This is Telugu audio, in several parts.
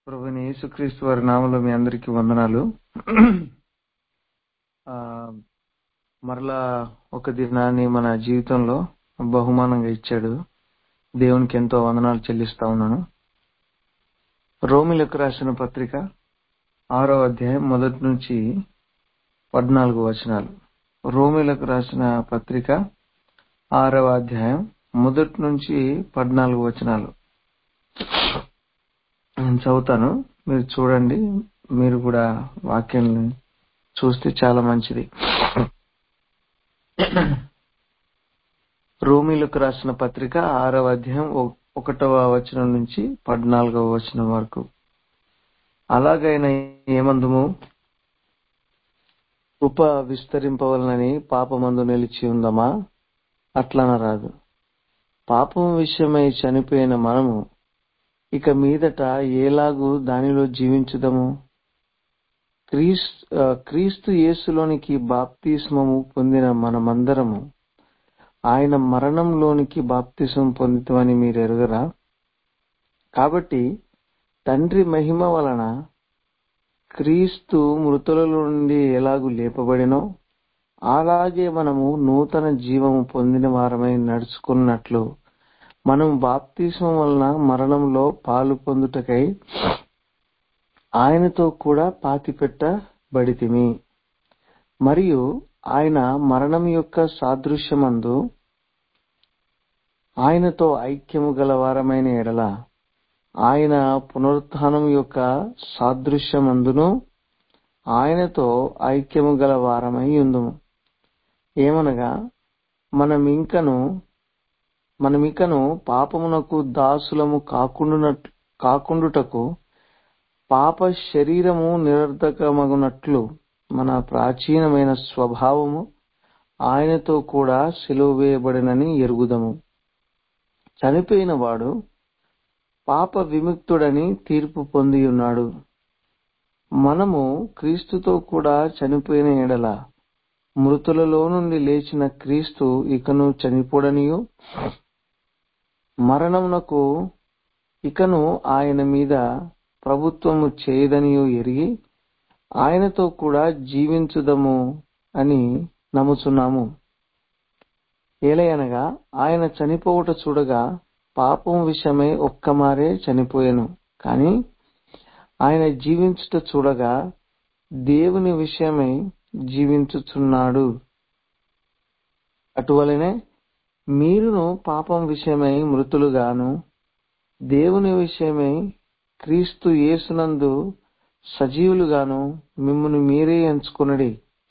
ప్రభుని యేసుక్రీస్తు వారి నామంలో మీ అందరికీ వందనాలు ఆ, మరలా ఒక దినాన్ని మన జీవితంలో బహుమానంగా ఇచ్చాడు దేవునికి ఎంతో వందనాలు చెల్లిస్తా ఉన్నాను రోమిలకు రాసిన పత్రిక ఆరో అధ్యాయం మొదటి నుంచి పద్నాలుగు వచనాలు రోమిలకు రాసిన పత్రిక ఆరవ అధ్యాయం మొదటి నుంచి పద్నాలుగు వచనాలు నేను చదువుతాను మీరు చూడండి మీరు కూడా వాక్యాన్ని చూస్తే చాలా మంచిది రోమిలకు రాసిన పత్రిక ఆరవ అధ్యాయం ఒ- ఒకటవ వచనం నుంచి పద్నాలుగవ వచనం వరకు అలాగైనా ఏమందుము కృప విస్తరింపవలనని పాపమందు నిలిచి ఉందమా అట్లనరాదు పాపం విషయమై చనిపోయిన మనము ఇక మీదట ఏలాగు దానిలో జీవించుదము క్రీస్- ఆ, క్రీస్తు యేసులోనికి బాప్తిస్మము పొందిన మనమందరము ఆయన మరణంలోనికి బాప్తిసం పొందుతామని మీరు ఎరుగరా కాబట్టి తండ్రి మహిమ వలన క్రీస్తు మృతులలో నుండి ఎలాగు లేపబడినో అలాగే మనము నూతన జీవము పొందిన వారమై నడుచుకున్నట్లు మనం బాప్తిస్మం వలన మరణంలో పాలు పొందుటకై ఆయనతో కూడా పాతిపెట్టబడితిమి మరియు ఆయన మరణం యొక్క సాదృశ్యమందు ఆయనతో ఐక్యము గల వారమైన ఎడల ఆయన పునరుత్థానం యొక్క సాదృశ్యమందును ఆయనతో ఐక్యము గల వారమై ఉందుము ఏమనగా మనమింకను మనమికను పాపమునకు దాసులము కాకుండునట్లు కాకుండుటకు పాప శరీరము నిరర్ధకమగునట్లు మన ప్రాచీనమైన స్వభావము ఆయనతో కూడా సిలువ వేయబడినని ఎరుగుదము చనిపోయిన వాడు పాప విముక్తుడని తీర్పు పొంది ఉన్నాడు మనము క్రీస్తుతో కూడా చనిపోయిన ఎడల మృతులలో నుండి లేచిన క్రీస్తు ఇకను చనిపోడనియు మరణమునకు ఇకను ఆయన మీద ప్రభుత్వము చేయదనియు ఎరిగి ఆయనతో కూడా జీవించుదము అని నమ్ముచున్నాము ఏలయనగా ఆయన చనిపోవుట చూడగా పాపం విషయమై ఒక్కమారే చనిపోయెను కాని ఆయన జీవించుట చూడగా దేవుని విషయమై జీవించుచున్నాడు అటువలనే మీరును పాపం విషయమై మృతులుగాను దేవుని విషయమై క్రీస్తు యేసునందు సజీవులుగాను మిమ్మును మీరే ఎంచుకొనుడి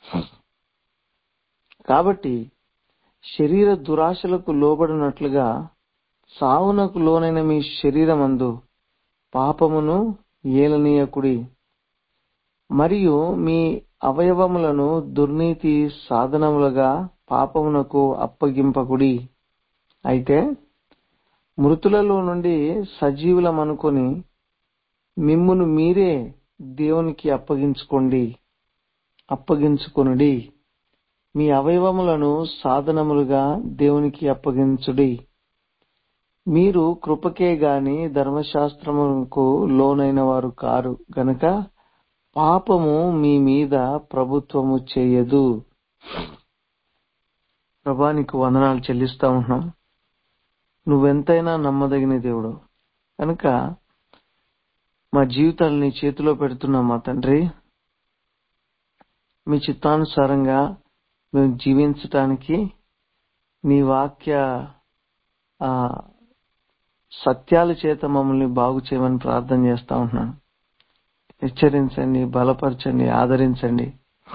కాబట్టి శరీర దురాశలకు లోబడినట్లుగా సావునకు లోనైన మీ శరీరమందు పాపమును ఏలనీయకుడి మరియు మీ అవయవములను దుర్నీతి సాధనములుగా పాపమునకు అప్పగింపకుడి అయితే మృతులలో నుండి సజీవులమనుకొని మిమ్మును మీరే దేవునికి అప్పగించుకోండి అప్పగించుకొనుడి మీ అవయవములను సాధనములుగా దేవునికి అప్పగించుడి మీరు కృపకే గాని ధర్మశాస్త్రముకు లోనైన వారు కారు గనుక పాపము మీ మీద ప్రభుత్వము చేయదు ప్రభానికి వందనాలు చెల్లిస్తా ఉంటున్నాం నువ్వెంతైనా నమ్మదగిన దేవుడు కనుక మా జీవితాలు నీ చేతిలో పెడుతున్నాం మా తండ్రి మీ చిత్తానుసారంగా మేము జీవించటానికి నీ వాక్య ఆ, సత్యాల చేత మమ్మల్ని బాగు చేయమని ప్రార్థన చేస్తా ఉంటున్నాను హెచ్చరించండి బలపరచండి ఆదరించండి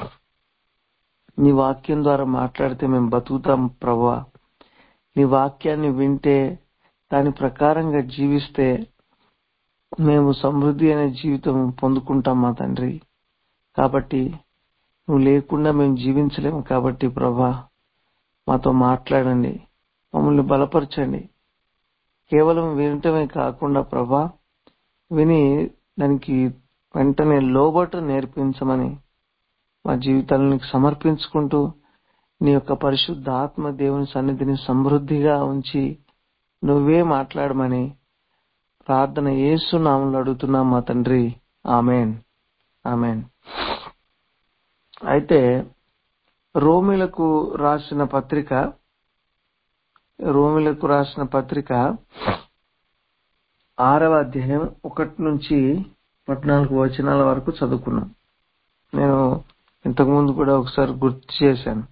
నీ వాక్యం ద్వారా మాట్లాడితే మేము బతుకుతాం ప్రభా నీ వాక్యాన్ని వింటే దాని ప్రకారంగా జీవిస్తే మేము సమృద్ధి అనే జీవితం పొందుకుంటాం మా తండ్రి కాబట్టి నువ్వు లేకుండా మేము జీవించలేము కాబట్టి ప్రభా మాతో మాట్లాడండి మమ్మల్ని బలపరచండి కేవలం వినటమే కాకుండా ప్రభా విని దానికి వెంటనే లోబట నేర్పించమని మా జీవితాలను నీకు సమర్పించుకుంటూ నీ యొక్క పరిశుద్ధ ఆత్మ దేవుని సన్నిధిని సమృద్ధిగా ఉంచి నువ్వే మాట్లాడమని ప్రార్థన యేసు నామంలో అడుగుతున్నాం మా తండ్రి ఆమెన్ ఆమెన్ అయితే రోమిలకు రాసిన పత్రిక రోమిలకు రాసిన పత్రిక ఆరవ అధ్యాయం ఒకటి నుంచి పద్నాలుగు వచనాల వరకు చదువుకున్నాం నేను ఇంతకుముందు కూడా ఒకసారి గుర్తు చేశాను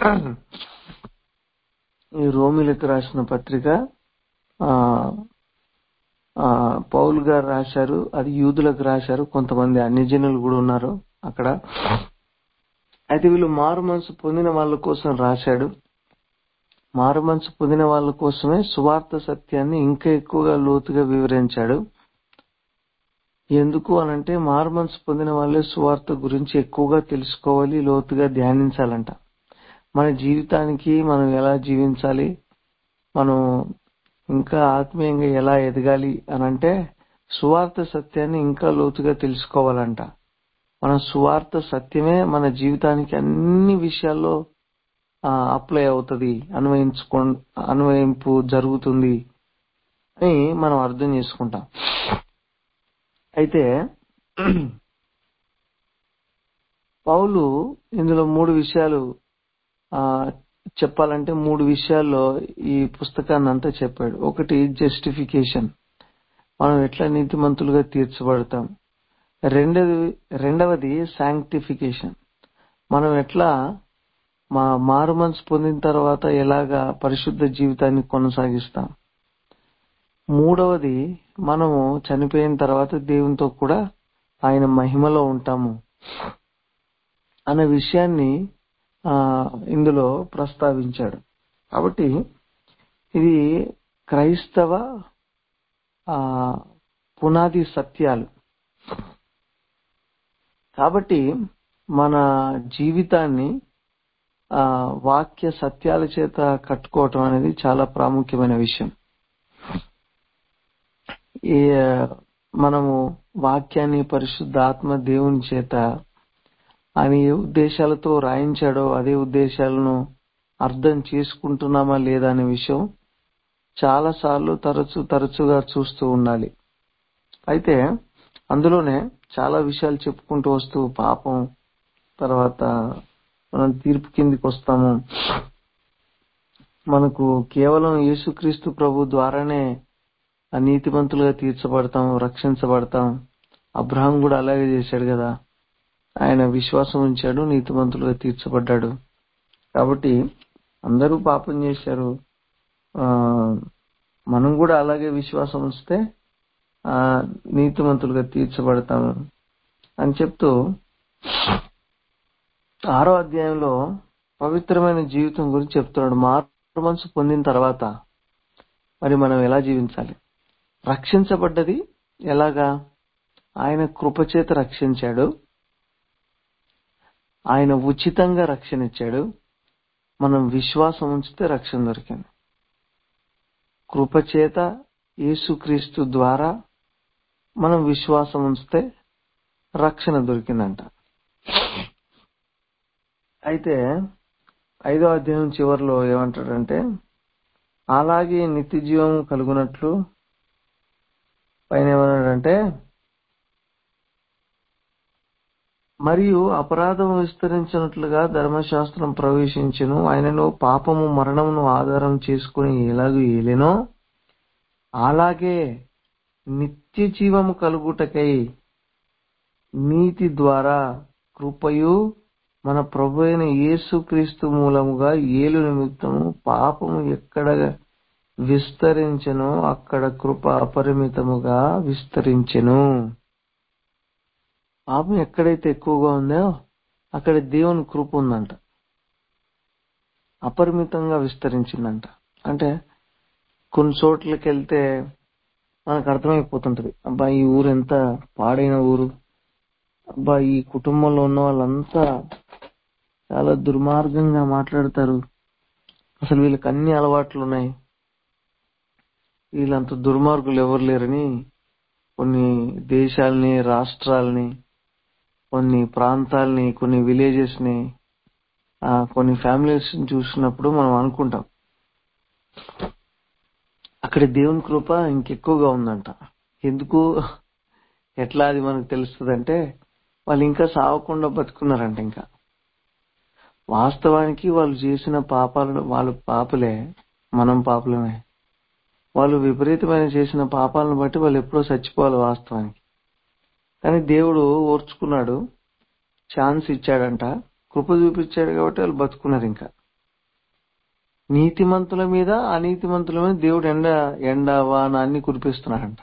ఈ రోమిలకు రాసిన పత్రిక ఆ ఆ, పౌలు గారు రాశారు అది యూదులకు రాశారు కొంతమంది అన్యజనులు కూడా ఉన్నారు అక్కడ అయితే వీళ్ళు మారు మనసు పొందిన వాళ్ళ కోసం రాశాడు మారు మనసు పొందిన వాళ్ళ కోసమే సువార్త సత్యాన్ని ఇంకా ఎక్కువగా లోతుగా వివరించాడు ఎందుకు అనంటే మారు మనసు పొందిన వాళ్ళే సువార్త గురించి ఎక్కువగా తెలుసుకోవాలి లోతుగా ధ్యానించాలంట మన జీవితానికి మనం ఎలా జీవించాలి మనం ఇంకా ఆత్మీయంగా ఎలా ఎదగాలి అనంటే సువార్త సత్యాన్ని ఇంకా లోతుగా తెలుసుకోవాలంట మన సువార్త సత్యమే మన జీవితానికి అన్ని విషయాల్లో అప్లై అవుతుంది అన్వయించుకో అన్వయింపు జరుగుతుంది అని మనం అర్థం చేసుకుంటాం అయితే పౌలు ఇందులో మూడు విషయాలు ఆ, చెప్పాలంటే మూడు విషయాల్లో ఈ పుస్తకాన్ని అంతా చెప్పాడు ఒకటి జస్టిఫికేషన్ మనం ఎట్లా నీతిమంతులుగా తీర్చబడతాం రెండవది రెండవది శాంక్టిఫికేషన్ మనం ఎట్లా మా మారు మనసు పొందిన తర్వాత ఎలాగా పరిశుద్ధ జీవితాన్ని కొనసాగిస్తాం మూడవది మనము చనిపోయిన తర్వాత దేవునితో కూడా ఆయన మహిమలో ఉంటాము అనే విషయాన్ని ఆ, ఇందులో ప్రస్తావించాడు కాబట్టి ఇది క్రైస్తవ ఆ, పునాది సత్యాలు కాబట్టి మన జీవితాన్ని ఆ, వాక్య సత్యాల చేత కట్టుకోవటం అనేది చాలా ప్రాముఖ్యమైన విషయం ఈ ఆ, మనము వాక్యాన్ని పరిశుద్ధ ఆత్మ దేవుని చేత ఆయన ఏ ఉద్దేశాలతో రాయించాడో అదే ఉద్దేశాలను అర్థం చేసుకుంటున్నామా లేదా అనే విషయం చాలా సార్లు తరచు తరచుగా చూస్తూ ఉండాలి అయితే అందులోనే చాలా విషయాలు చెప్పుకుంటూ వస్తూ పాపం తర్వాత మనం తీర్పు కిందికి వస్తాము మనకు కేవలం యేసుక్రీస్తు ప్రభు ద్వారానే ఆ నీతిమంతులుగా తీర్చబడతాం రక్షించబడతాం అబ్రహాం కూడా అలాగే చేశాడు కదా ఆయన విశ్వాసం ఉంచాడు నీతిమంతులుగా తీర్చబడ్డాడు కాబట్టి అందరూ పాపం చేశారు ఆ మనం కూడా అలాగే విశ్వాసం ఉంచితే ఆ నీతిమంతులుగా తీర్చబడతాము అని చెప్తూ ఆరో అధ్యాయంలో పవిత్రమైన జీవితం గురించి చెప్తున్నాడు మారు మనసు పొందిన తర్వాత మరి మనం ఎలా జీవించాలి రక్షించబడ్డది ఎలాగా ఆయన కృపచేత రక్షించాడు ఆయన ఉచితంగా రక్షణ ఇచ్చాడు మనం విశ్వాసం ఉంచితే రక్షణ దొరికింది కృపచేత యేసుక్రీస్తు ద్వారా మనం విశ్వాసం ఉంచితే రక్షణ దొరికిందంట అయితే ఐదో అధ్యాయం చివరిలో ఏమంటాడంటే అలాగే నిత్య జీవం కలుగునట్లు పైన ఏమన్నాడంటే మరియు అపరాధం విస్తరించినట్లుగా ధర్మశాస్త్రం ప్రవేశించును ఆయనను పాపము మరణమును ఆధారం చేసుకుని ఎలాగూ ఏలెనో అలాగే నిత్య జీవము కలుగుటకై నీతి ద్వారా కృపయు మన ప్రభు అయిన యేసుక్రీస్తు మూలముగా ఏలు నిమిత్తము పాపము ఎక్కడ విస్తరించెనో అక్కడ కృప అపరిమితముగా విస్తరించెను పాపం ఎక్కడైతే ఎక్కువగా ఉందో అక్కడ దేవుని కృప ఉందంట అపరిమితంగా విస్తరించిందంట అంటే కొన్ని చోట్లకి వెళ్తే మనకు అర్థమైపోతుంటది అబ్బా ఈ ఊరు ఎంత పాడైన ఊరు అబ్బా ఈ కుటుంబంలో ఉన్న వాళ్ళంతా చాలా దుర్మార్గంగా మాట్లాడతారు అసలు వీళ్ళకి అన్ని అలవాట్లు ఉన్నాయి వీళ్ళంత దుర్మార్గులు ఎవరు లేరని కొన్ని దేశాలని రాష్ట్రాలని కొన్ని ప్రాంతాలని కొన్ని విలేజెస్ ని ఆ, కొన్ని ఫ్యామిలీస్ చూసినప్పుడు మనం అనుకుంటాం అక్కడ దేవుని కృప ఇంకెక్కువగా ఉందంట ఎందుకు ఎట్లా అది మనకు తెలుస్తుందంటే వాళ్ళు ఇంకా సావకుండా బతుకున్నారంట ఇంకా వాస్తవానికి వాళ్ళు చేసిన పాపాలను వాళ్ళు పాపులే మనం పాపులమే వాళ్ళు విపరీతమైన చేసిన పాపాలను బట్టి వాళ్ళు ఎప్పుడో చచ్చిపోవాలి వాస్తవానికి కానీ దేవుడు ఓర్చుకున్నాడు ఛాన్స్ ఇచ్చాడంట కృప చూపించాడు కాబట్టి వాళ్ళు బతుకున్నారు ఇంకా నీతిమంతుల మీద అనీతిమంతుల మీద దేవుడు ఎండ ఎండ వాన అన్ని కురిపిస్తున్నాడంట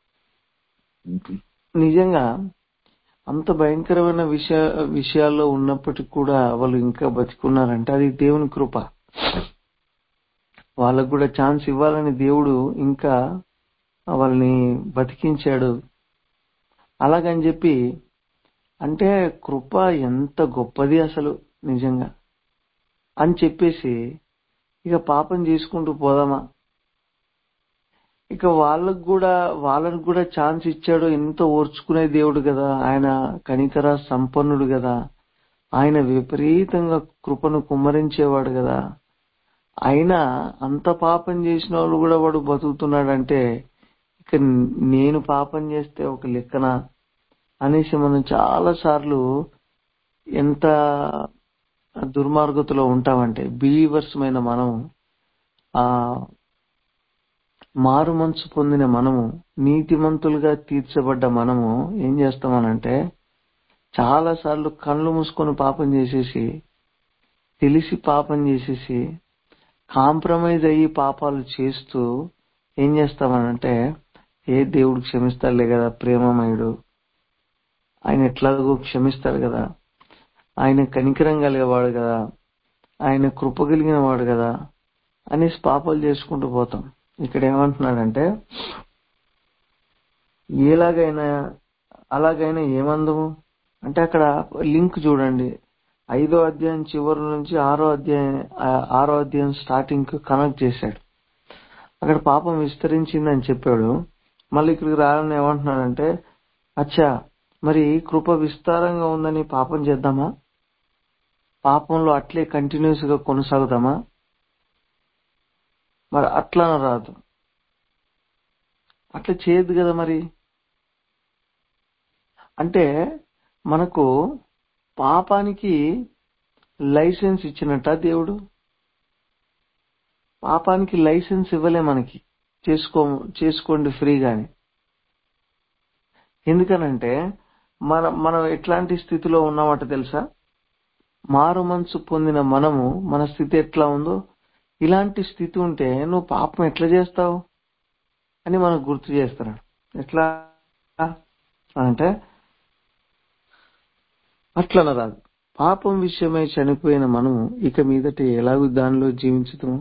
నిజంగా అంత భయంకరమైన విషయ విషయాల్లో ఉన్నప్పటికీ కూడా వాళ్ళు ఇంకా బతికున్నారంటే అది దేవుని కృప వాళ్ళకు కూడా ఛాన్స్ ఇవ్వాలని దేవుడు ఇంకా వాళ్ళని బతికించాడు అలాగని చెప్పి అంటే కృప ఎంత గొప్పది అసలు నిజంగా అని చెప్పేసి ఇక పాపం చేసుకుంటూ పోదామా ఇక వాళ్ళకు కూడా వాళ్ళకు కూడా ఛాన్స్ ఇచ్చాడు ఎంత ఓర్చుకునే దేవుడు కదా ఆయన కనికర సంపన్నుడు కదా ఆయన విపరీతంగా కృపను కుమ్మరించేవాడు కదా అయినా అంత పాపం చేసిన వాళ్ళు కూడా వాడు బతుకుతున్నాడంటే ఇక నేను పాపం చేస్తే ఒక లెక్కన అనేసి మనం చాలా సార్లు ఎంత దుర్మార్గతలో ఉంటామంటే బిలీవర్స్ మైన మనం ఆ మారు మనసు పొందిన మనము నీతిమంతులుగా తీర్చబడ్డ మనము ఏం చేస్తామనంటే చాలా సార్లు కళ్ళు మూసుకొని పాపం చేసేసి తెలిసి పాపం చేసేసి కాంప్రమైజ్ అయ్యి పాపాలు చేస్తూ ఏం చేస్తామనంటే ఏ దేవుడు క్షమిస్తాడులే కదా ప్రేమమయుడు ఆయన ఎట్లాగో క్షమిస్తాడు కదా ఆయన కనికరం కలిగేవాడు కదా ఆయన కృప కలిగిన వాడు కదా అనేసి పాపాలు చేసుకుంటూ పోతాం ఇక్కడ ఏమంటున్నాడంటే ఎలాగైనా అలాగైనా ఏమందము అంటే అక్కడ లింక్ చూడండి ఐదో అధ్యాయం చివరి నుంచి ఆరో అధ్యాయం ఆరో అధ్యాయం స్టార్టింగ్ కు కనెక్ట్ చేశాడు అక్కడ పాపం విస్తరించిందని చెప్పాడు మళ్ళీ ఇక్కడికి రావాలని ఏమంటున్నాడంటే అచ్చా మరి కృప విస్తారంగా ఉందని పాపం చేద్దామా పాపంలో అట్లే కంటిన్యూస్ గా కొనసాగుదామా మరి అట్లా రాదు అట్లా చేయదు కదా మరి అంటే మనకు పాపానికి లైసెన్స్ ఇచ్చినట్ట దేవుడు పాపానికి లైసెన్స్ ఇవ్వలే మనకి చేసుకో చేసుకోండి ఫ్రీగాని ఎందుకనంటే మన మనం ఎట్లాంటి స్థితిలో ఉన్నామట తెలుసా మారు మనసు పొందిన మనము మన స్థితి ఎట్లా ఉందో ఇలాంటి స్థితి ఉంటే నువ్వు పాపం ఎట్లా చేస్తావు అని మనకు గుర్తు చేస్తున్నాడు ఎట్లా అంటే అట్లన రాదు పాపం విషయమై చనిపోయిన మనము ఇక మీదట ఎలాగూ దానిలో జీవించుతాము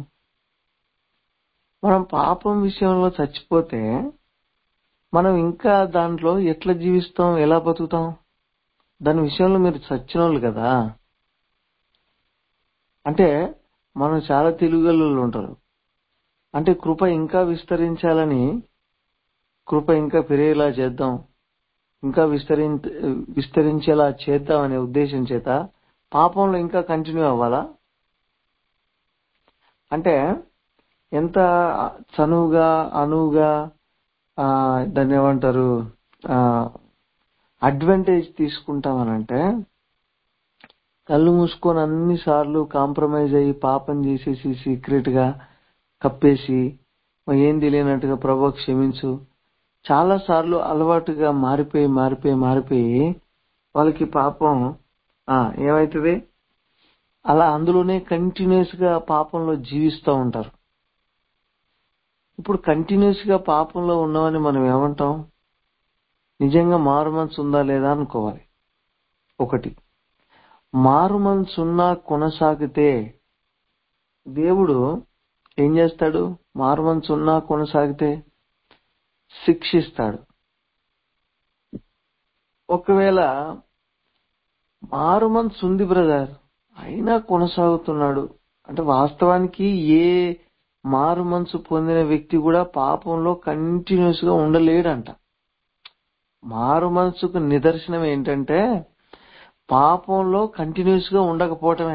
మనం పాపం విషయంలో చచ్చిపోతే మనం ఇంకా దాంట్లో ఎట్లా జీవిస్తాం ఎలా బతుకుతాం దాని విషయంలో మీరు చచ్చినోళ్ళు కదా అంటే మనం చాలా తెలుగులో ఉంటారు అంటే కృప ఇంకా విస్తరించాలని కృప ఇంకా పెరిగేలా చేద్దాం ఇంకా విస్తరి విస్తరించేలా చేద్దాం అనే ఉద్దేశం చేత పాపంలో ఇంకా కంటిన్యూ అవ్వాలా అంటే ఎంత చనువుగా అనువుగా ఆ దాన్ని ఏమంటారు అడ్వాంటేజ్ తీసుకుంటామనంటే కళ్ళు మూసుకొని అన్ని సార్లు కాంప్రమైజ్ అయ్యి పాపం చేసేసి సీక్రెట్ గా కప్పేసి ఏం తెలియనట్టుగా ప్రభు క్షమించు చాలా సార్లు అలవాటుగా మారిపోయి మారిపోయి మారిపోయి వాళ్ళకి పాపం ఆ ఏమైతుంది అలా అందులోనే కంటిన్యూస్ గా పాపంలో జీవిస్తూ ఉంటారు ఇప్పుడు కంటిన్యూస్ గా పాపంలో ఉన్నామని మనం ఏమంటాం నిజంగా మారు మనసు ఉందా లేదా అనుకోవాలి ఒకటి మారు మనసు ఉన్నా కొనసాగితే దేవుడు ఏం చేస్తాడు మారు మనసు ఉన్నా కొనసాగితే శిక్షిస్తాడు ఒకవేళ మారు మనసు ఉంది బ్రదర్ అయినా కొనసాగుతున్నాడు అంటే వాస్తవానికి ఏ మారు మనసు పొందిన వ్యక్తి కూడా పాపంలో కంటిన్యూస్ గా ఉండలేడంట మారు మనసుకు నిదర్శనం ఏంటంటే పాపంలో కంటిన్యూస్ గా ఉండకపోవటమే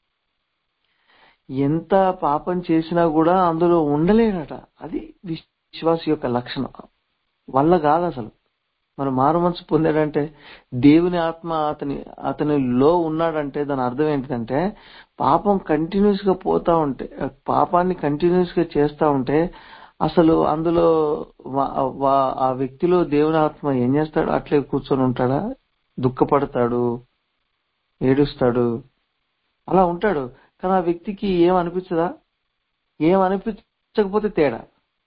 ఎంత పాపం చేసినా కూడా అందులో ఉండలేడట అది విశ్వాస యొక్క లక్షణం వల్ల కాదు అసలు మరి మారు మనసు పొందాడంటే దేవుని ఆత్మ అతని అతనిలో ఉన్నాడంటే దాని అర్థం ఏంటిదంటే పాపం కంటిన్యూస్ గా పోతా ఉంటే పాపాన్ని కంటిన్యూస్ గా చేస్తా ఉంటే అసలు అందులో వా- వా- ఆ వ్యక్తిలో దేవుని ఆత్మ ఏం చేస్తాడు అట్లే కూర్చొని ఉంటాడా దుఃఖపడతాడు ఏడుస్తాడు అలా ఉంటాడు కానీ ఆ వ్యక్తికి ఏం అనిపించదా ఏం అనిపించకపోతే తేడా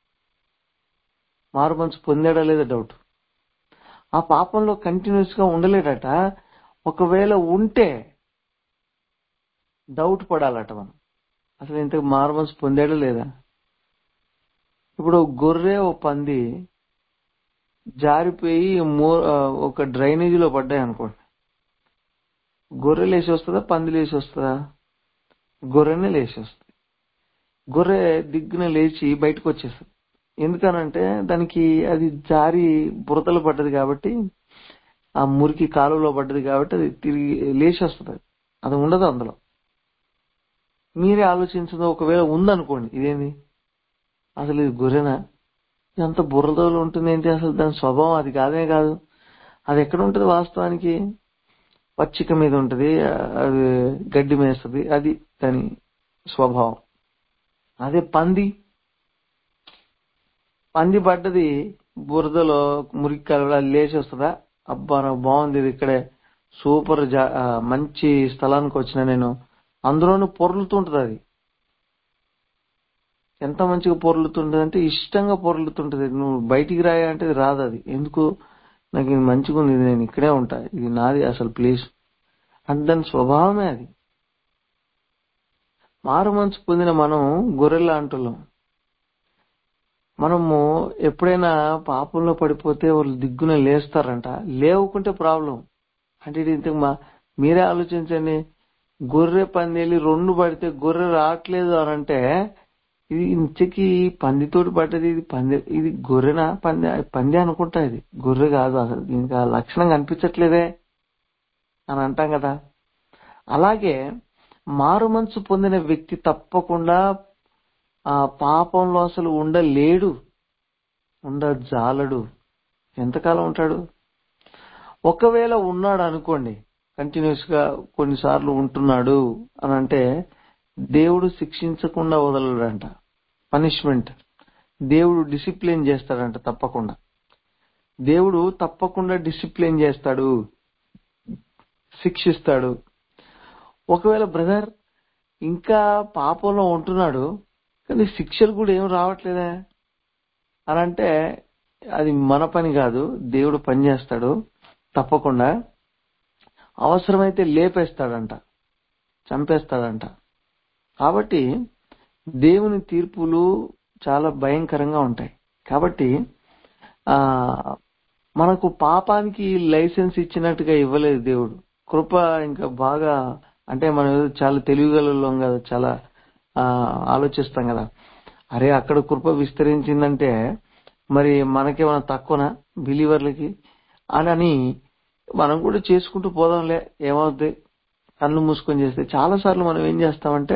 మారు మనసు పొందాడా లేదా డౌట్ ఆ పాపంలో కంటిన్యూస్ గా ఉండలేడట ఒకవేళ ఉంటే డౌట్ పడాలట మనం అసలు ఇంతకు మారు మనసు పొందాడా లేదా ఇప్పుడు ఒక గొర్రె ఓ పంది జారిపోయి మో ఆ, ఒక డ్రైనేజీలో పడ్డాయి అనుకోండి గొర్రె లేచి వస్తుందా పంది లేచి వస్తుందా గొర్రెనే లేచి వస్తుంది గొర్రె దిగ్గున లేచి బయటకు వచ్చేస్తుంది ఎందుకనంటే దానికి అది జారి బురదలో పడ్డది కాబట్టి ఆ మురికి కాలువలో పడ్డది కాబట్టి అది తిరిగి లేచి వస్తుంది అది ఉండదు అందులో మీరే ఆలోచించదు ఒకవేళ ఉందనుకోండి ఇదేంది అసలు ఇది గొర్రెనా ఎంత బురదలో ఉంటుంది ఏంటి అసలు దాని స్వభావం అది కాదే కాదు అది ఎక్కడ ఉంటుంది వాస్తవానికి పచ్చిక మీద ఉంటది అది గడ్డి మేస్తుంది అది దాని స్వభావం అదే పంది పంది పడ్డది బురదలో మురికి కలవడా లేచి వస్తుందా అబ్బా నాకు బాగుంది ఇది ఇక్కడే సూపర్ జా- ఆ, మంచి స్థలానికి వచ్చిన నేను అందులోనూ పొర్లుతుంటది అది ఎంత మంచిగా పొర్లుతుంటది అంటే ఇష్టంగా పొర్లుతుంటది నువ్వు బయటికి రాయ అంటే ఇది రాదు అది ఎందుకు నాకు ఇది మంచిగా ఉంది ఇది నేను ఇక్కడే ఉంటా ఇది నాది అసలు ప్లేస్ అంటే దాని స్వభావమే అది మారు మనసు పొందిన మనం గొర్రెల అంటున్నాం మనము ఎప్పుడైనా పాపంలో పడిపోతే వాళ్ళు దిగ్గున లేస్తారంట లేవుకుంటే ప్రాబ్లం అంటే ఇది ఇంతకు మా మీరే ఆలోచించండి గొర్రె పందేలి రెండు పడితే గొర్రె రావట్లేదు అని అంటే ఇది ఇంతకి పందితోటి పడ్డది ఇది పంది ఇది గొర్రెనా పంది పంది అనుకుంటా ఇది గొర్రె కాదు అసలు ఇంకా లక్షణం కనిపించట్లేదే అని అంటాం కదా అలాగే మారు మనసు పొందిన వ్యక్తి తప్పకుండా ఆ పాపంలో అసలు ఉండలేడు ఉండజాలడు ఎంతకాలం ఉంటాడు ఒకవేళ ఉన్నాడు అనుకోండి కంటిన్యూస్ గా కొన్నిసార్లు ఉంటున్నాడు అని అంటే దేవుడు శిక్షించకుండా వదలడంట పనిష్మెంట్ దేవుడు డిసిప్లిన్ చేస్తాడంట తప్పకుండా దేవుడు తప్పకుండా డిసిప్లిన్ చేస్తాడు శిక్షిస్తాడు ఒకవేళ బ్రదర్ ఇంకా పాపంలో ఉంటున్నాడు కానీ శిక్షలు కూడా ఏం రావట్లేదా అని అంటే అది మన పని కాదు దేవుడు పని చేస్తాడు తప్పకుండా అవసరమైతే లేపేస్తాడంట చంపేస్తాడంట కాబట్టి దేవుని తీర్పులు చాలా భయంకరంగా ఉంటాయి కాబట్టి ఆ మనకు పాపానికి లైసెన్స్ ఇచ్చినట్టుగా ఇవ్వలేదు దేవుడు కృప ఇంకా బాగా అంటే మనం ఏదో చాలా తెలివిగలం కదా చాలా ఆ ఆలోచిస్తాం కదా అరే అక్కడ కృప విస్తరించిందంటే మరి మనకేమైనా తక్కువనా బిలీవర్లకి అని మనం కూడా చేసుకుంటూ పోదాంలే ఏమవుద్ది కళ్ళు మూసుకొని చేస్తే చాలా సార్లు మనం ఏం చేస్తామంటే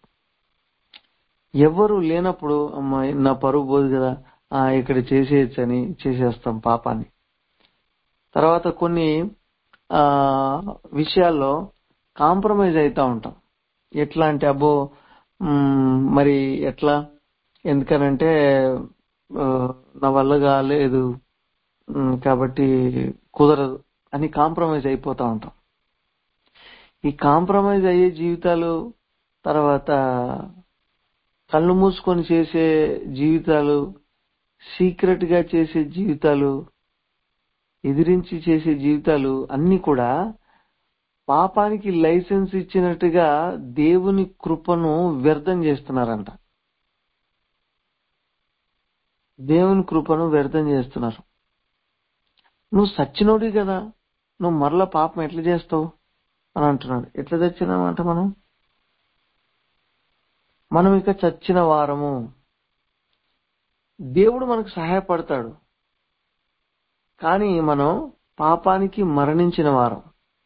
ఎవరు లేనప్పుడు అమ్మా నా పరువు పోదు కదా ఆ ఇక్కడ చేసేయచ్చు అని చేసేస్తాం పాపాన్ని తర్వాత కొన్ని ఆ విషయాల్లో కాంప్రమైజ్ అవుతా ఉంటాం ఎట్లా అంటే అబ్బో మ్, మరి ఎట్లా ఎందుకనంటే ఆ, నా వల్ల కాలేదు మ్, కాబట్టి కుదరదు అని కాంప్రమైజ్ అయిపోతా ఉంటాం ఈ కాంప్రమైజ్ అయ్యే జీవితాలు తర్వాత కళ్ళు మూసుకొని చేసే జీవితాలు సీక్రెట్ గా చేసే జీవితాలు ఎదిరించి చేసే జీవితాలు అన్ని కూడా పాపానికి లైసెన్స్ ఇచ్చినట్టుగా దేవుని కృపను వ్యర్థం చేస్తున్నారంట దేవుని కృపను వ్యర్థం చేస్తున్నారు నువ్వు సచ్చినోడి కదా నువ్వు మరలా పాపం ఎట్లా చేస్తావు అని అంటున్నాడు ఎట్లా చచ్చినామంట మనం మనం ఇక చచ్చిన వారము దేవుడు మనకు సహాయపడతాడు కానీ మనం పాపానికి మరణించిన వారం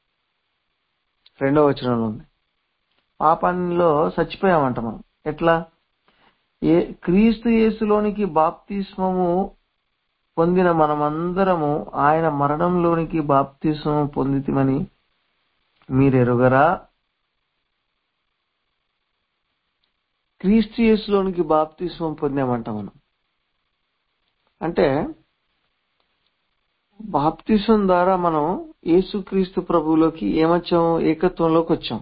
రెండవ వచనంలో ఉంది పాపానిలో చచ్చిపోయామంట మనం ఎట్లా ఏ క్రీస్తు యేసులోనికి బాప్తిస్మము పొందిన మనమందరము ఆయన మరణంలోనికి బాప్తిసం పొందితిమని మీరెరుగరా క్రీస్తు యేసులోనికి బాప్తిస్మం పొందామంట మనం అంటే బాప్తిసం ద్వారా మనం యేసుక్రీస్తు ప్రభువులోకి ఏమొచ్చాం ఏకత్వంలోకి వచ్చాం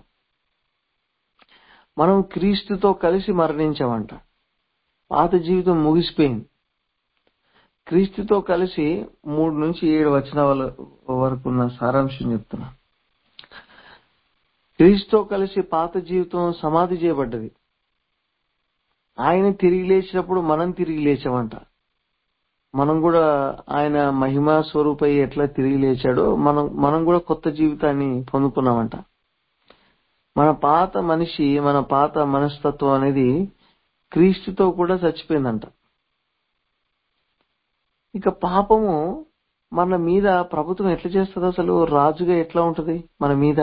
మనం క్రీస్తుతో కలిసి మరణించామంట పాత జీవితం ముగిసిపోయింది క్రీస్తుతో కలిసి మూడు నుంచి ఏడు వచనాల వరకు ఉన్న సారాంశం చెప్తున్నా క్రీస్తుతో కలిసి పాత జీవితం సమాధి చేయబడ్డది ఆయన తిరిగి లేచినప్పుడు మనం తిరిగి లేచామంట మనం కూడా ఆయన మహిమా స్వరూపై ఎట్లా తిరిగి లేచాడో మనం మనం కూడా కొత్త జీవితాన్ని పొందుకున్నామంట మన పాత మనిషి మన పాత మనస్తత్వం అనేది క్రీస్తుతో కూడా చచ్చిపోయిందంట ఇక పాపము మన మీద ప్రభుత్వం ఎట్లా చేస్తుంది అసలు రాజుగా ఎట్లా ఉంటది మన మీద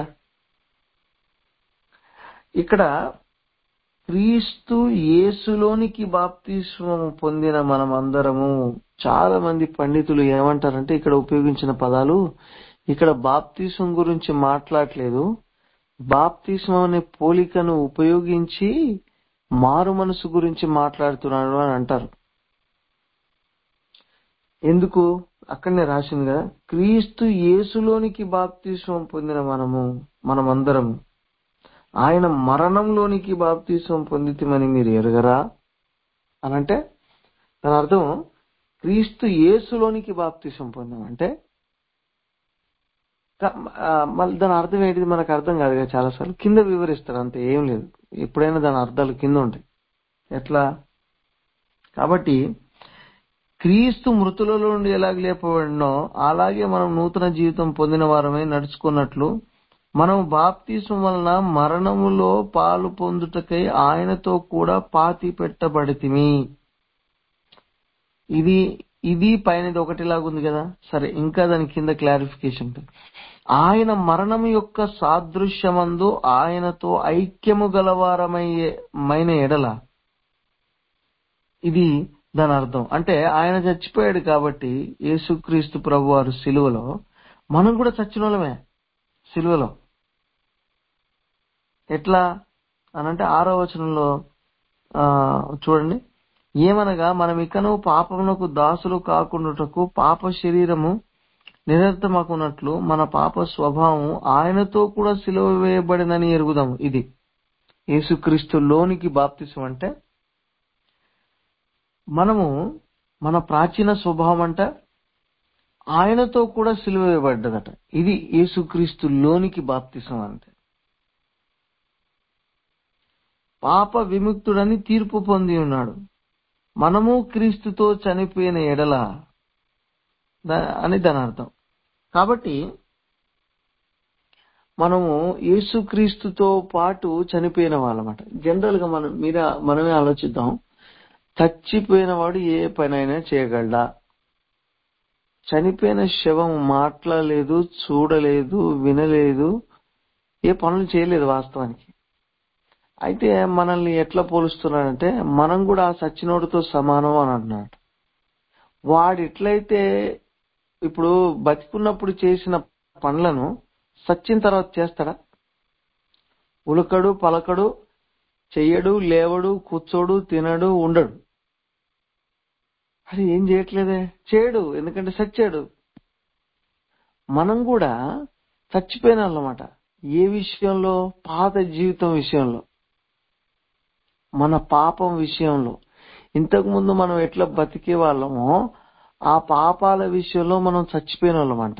ఇక్కడ క్రీస్తు యేసులోనికి బాప్తిస్మం పొందిన మనం అందరము చాలా మంది పండితులు ఏమంటారంటే ఇక్కడ ఉపయోగించిన పదాలు ఇక్కడ బాప్తిస్మం గురించి మాట్లాడలేదు బాప్తిస్మం అనే పోలికను ఉపయోగించి మారు మనసు గురించి మాట్లాడుతున్నాడు అని అంటారు ఎందుకు అక్కడనే రాసింది కదా క్రీస్తు యేసులోనికి బాప్తిస్మం పొందిన మనము మనమందరము ఆయన మరణంలోనికి బాప్తిస్మం పొందితమని మీరు ఎరగరా అని అంటే దాని అర్థం క్రీస్తు యేసులోనికి బాప్తిస్మం పొందాం అంటే క- ఆ, మళ్ళీ దాని అర్థం ఏంటిది మనకు అర్థం కాదు కదా చాలాసార్లు కింద వివరిస్తారు అంతే ఏం లేదు ఎప్పుడైనా దాని అర్థాలు కింద ఉంటాయి ఎట్లా కాబట్టి క్రీస్తు మృతులలో నుండి ఎలాగ లేపబడినో అలాగే మనం నూతన జీవితం పొందిన వారమై నడుచుకున్నట్లు మనం బాప్తిస్మం వలన మరణములో పాలు పొందుటకై ఆయనతో కూడా పాతి పెట్టబడితిమి ఇది ఇది పైనది ఒకటిలాగా ఉంది కదా సరే ఇంకా దాని కింద క్లారిఫికేషన్ ఉంది. ఆయన మరణం యొక్క సాదృశ్యమందు ఆయనతో ఐక్యము గలవారమయ్యే మైన ఎడల ఇది దాని అర్థం అంటే ఆయన చచ్చిపోయాడు కాబట్టి యేసుక్రీస్తు ప్రభు వారు సిలువలో మనం కూడా చచ్చిన వాళ్ళమే సిలువలో ఎట్లా అనంటే ఆరో వచనంలో ఆ, చూడండి ఏమనగా మనం ఇకను పాపమునకు దాసులు కాకుండాటకు పాప శరీరము నిరర్థమకున్నట్లు మన పాప స్వభావం ఆయనతో కూడా సిలువ వేయబడినని ఎరుగుదాము ఇది యేసుక్రీస్తు లోనికి బాప్తిసం అంటే మనము మన ప్రాచీన స్వభావం అంట ఆయనతో కూడా సిలువ వేయబడ్డదట ఇది యేసుక్రీస్తు లోనికి బాప్తిసం అంటే పాప విముక్తుడని తీర్పు పొంది ఉన్నాడు మనము క్రీస్తుతో చనిపోయిన ఎడల దా- అని దాని అర్థం కాబట్టి మనము యేసుక్రీస్తుతో పాటు చనిపోయిన వాళ్ళమాట జనరల్ గా మనం మీద మనమే ఆలోచిద్దాం చచ్చిపోయిన వాడు ఏ పనైనా చేయగలడా చనిపోయిన శవం మాట్లాడలేదు చూడలేదు వినలేదు ఏ పనులు చేయలేదు వాస్తవానికి అయితే మనల్ని ఎట్లా పోలుస్తున్నాడంటే మనం కూడా ఆ సచ్చినోడితో సమానం అని అంటున్నాడు వాడు ఎట్లయితే ఇప్పుడు బతికున్నప్పుడు చేసిన పనులను సచ్చిన తర్వాత చేస్తాడా ఉలకడు పలకడు చెయ్యడు లేవడు కూర్చోడు తినడు ఉండడు అది ఏం చేయట్లేదే చేయడు ఎందుకంటే సచ్చాడు మనం కూడా చచ్చిపోయిన వాళ్ళమాట ఏ విషయంలో పాత జీవితం విషయంలో మన పాపం విషయంలో ఇంతకు ముందు మనం ఎట్లా బతికే వాళ్ళమో ఆ పాపాల విషయంలో మనం చచ్చిపోయిన వాళ్ళమంట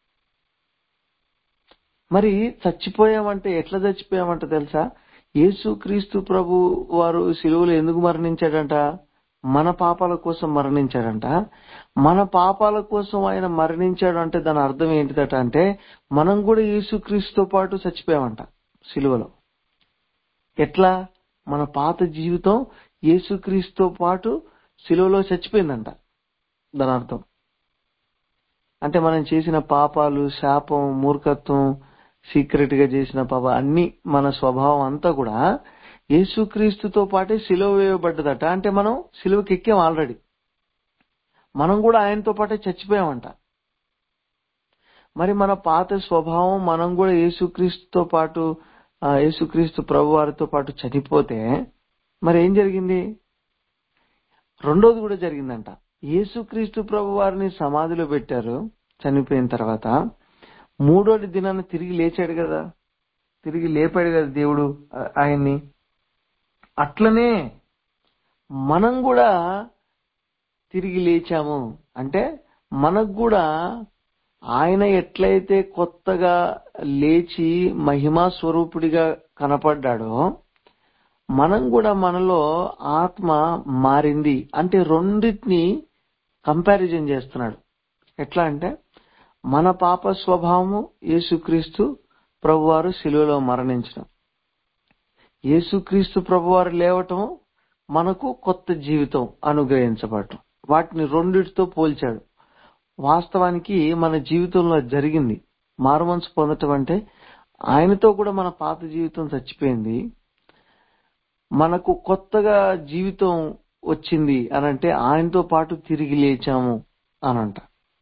మరి చచ్చిపోయామంటే ఎట్లా చచ్చిపోయామంట తెలుసా యేసుక్రీస్తు ప్రభు వారు సిలువలో ఎందుకు మరణించాడంట మన పాపాల కోసం మరణించాడంట మన పాపాల కోసం ఆయన మరణించాడు అంటే దాని అర్థం ఏంటిదట అంటే మనం కూడా యేసుక్రీస్తుతో పాటు చచ్చిపోయామంట సిలువలో ఎట్లా మన పాత జీవితం యేసుక్రీస్తుతో పాటు సిలువలో చచ్చిపోయిందంట దాని అర్థం అంటే మనం చేసిన పాపాలు శాపం మూర్ఖత్వం సీక్రెట్ గా చేసిన పాప అన్ని మన స్వభావం అంతా కూడా యేసుక్రీస్తుతో పాటే సిలువ వేయబడ్డదట అంటే మనం సిలువకి ఎక్కాం ఆల్రెడీ మనం కూడా ఆయనతో పాటే చచ్చిపోయామంట మరి మన పాత స్వభావం మనం కూడా యేసుక్రీస్తుతో పాటు ఆ, యేసుక్రీస్తు ప్రభు వారితో పాటు చనిపోతే మరి ఏం జరిగింది రెండోది కూడా జరిగిందంట యేసుక్రీస్తు ప్రభు వారిని సమాధిలో పెట్టారు చనిపోయిన తర్వాత మూడోది దినాన్ని తిరిగి లేచాడు కదా తిరిగి లేపాడు కదా దేవుడు ఆ- ఆయన్ని అట్లనే మనం కూడా తిరిగి లేచాము అంటే మనకు కూడా ఆయన ఎట్లయితే కొత్తగా లేచి మహిమా స్వరూపుడిగా కనపడ్డాడో మనం కూడా మనలో ఆత్మ మారింది అంటే రెండింటిని కంపారిజన్ చేస్తున్నాడు ఎట్లా అంటే మన పాప స్వభావము యేసుక్రీస్తు ప్రభువారు శిలువలో మరణించడం యేసుక్రీస్తు ప్రభువారు లేవటం మనకు కొత్త జీవితం అనుగ్రహించబడటం వాటిని రెండిటితో పోల్చాడు వాస్తవానికి మన జీవితంలో జరిగింది మారుమనసు పొందటం అంటే ఆయనతో కూడా మన పాత జీవితం చచ్చిపోయింది మనకు కొత్తగా జీవితం వచ్చింది అనంటే ఆయనతో పాటు తిరిగి లేచాము అనంట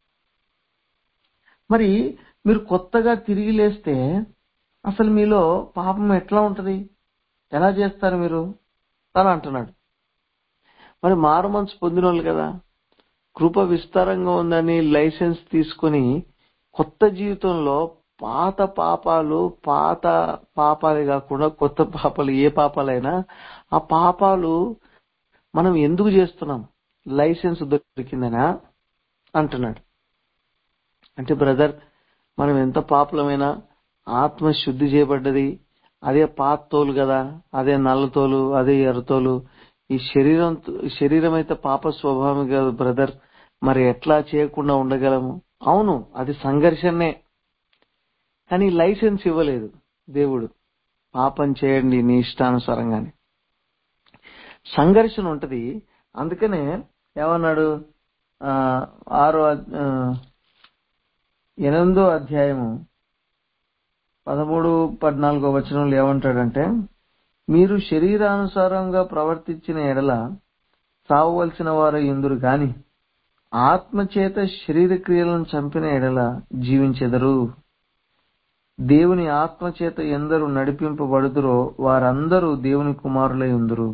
మరి మీరు కొత్తగా తిరిగి లేస్తే అసలు మీలో పాపం ఎట్లా ఉంటది ఎలా చేస్తారు మీరు అని అంటున్నాడు మరి మారు మనసు పొందిన వాళ్ళు కదా కృప విస్తారంగా ఉందని లైసెన్స్ తీసుకొని కొత్త జీవితంలో పాత పాపాలు పాత పాపాలే కాకుండా కొత్త పాపాలు ఏ పాపాలైనా ఆ పాపాలు మనం ఎందుకు చేస్తున్నాం లైసెన్స్ దొరికిందనా అంటున్నాడు అంటే బ్రదర్ మనం ఎంత పాపులమైనా ఆత్మ శుద్ధి చేయబడ్డది అదే పాత తోలు కదా అదే నల్ల తోలు అదే ఎర్రతోలు ఈ శరీరం శరీరం అయితే పాప స్వభావం కాదు బ్రదర్ మరి ఎట్లా చేయకుండా ఉండగలము అవును అది సంఘర్షణే కానీ లైసెన్స్ ఇవ్వలేదు దేవుడు పాపం చేయండి నీ ఇష్టానుసారంగానే సంఘర్షణ ఉంటది అందుకనే ఏమన్నాడు ఆ, ఆరో అద్- ఆ, ఎనిమిదో అధ్యాయము పదమూడు పద్నాలుగో వచనంలో ఏమంటాడంటే మీరు శరీరానుసారంగా ప్రవర్తించిన ఎడల సావవలసిన వారు ఎందురు గాని ఆత్మచేత శరీర క్రియలను చంపిన ఎడల జీవించెదరు దేవుని ఆత్మచేత ఎందరు నడిపింపబడుదురో వారందరూ దేవుని కుమారులై ఉందురు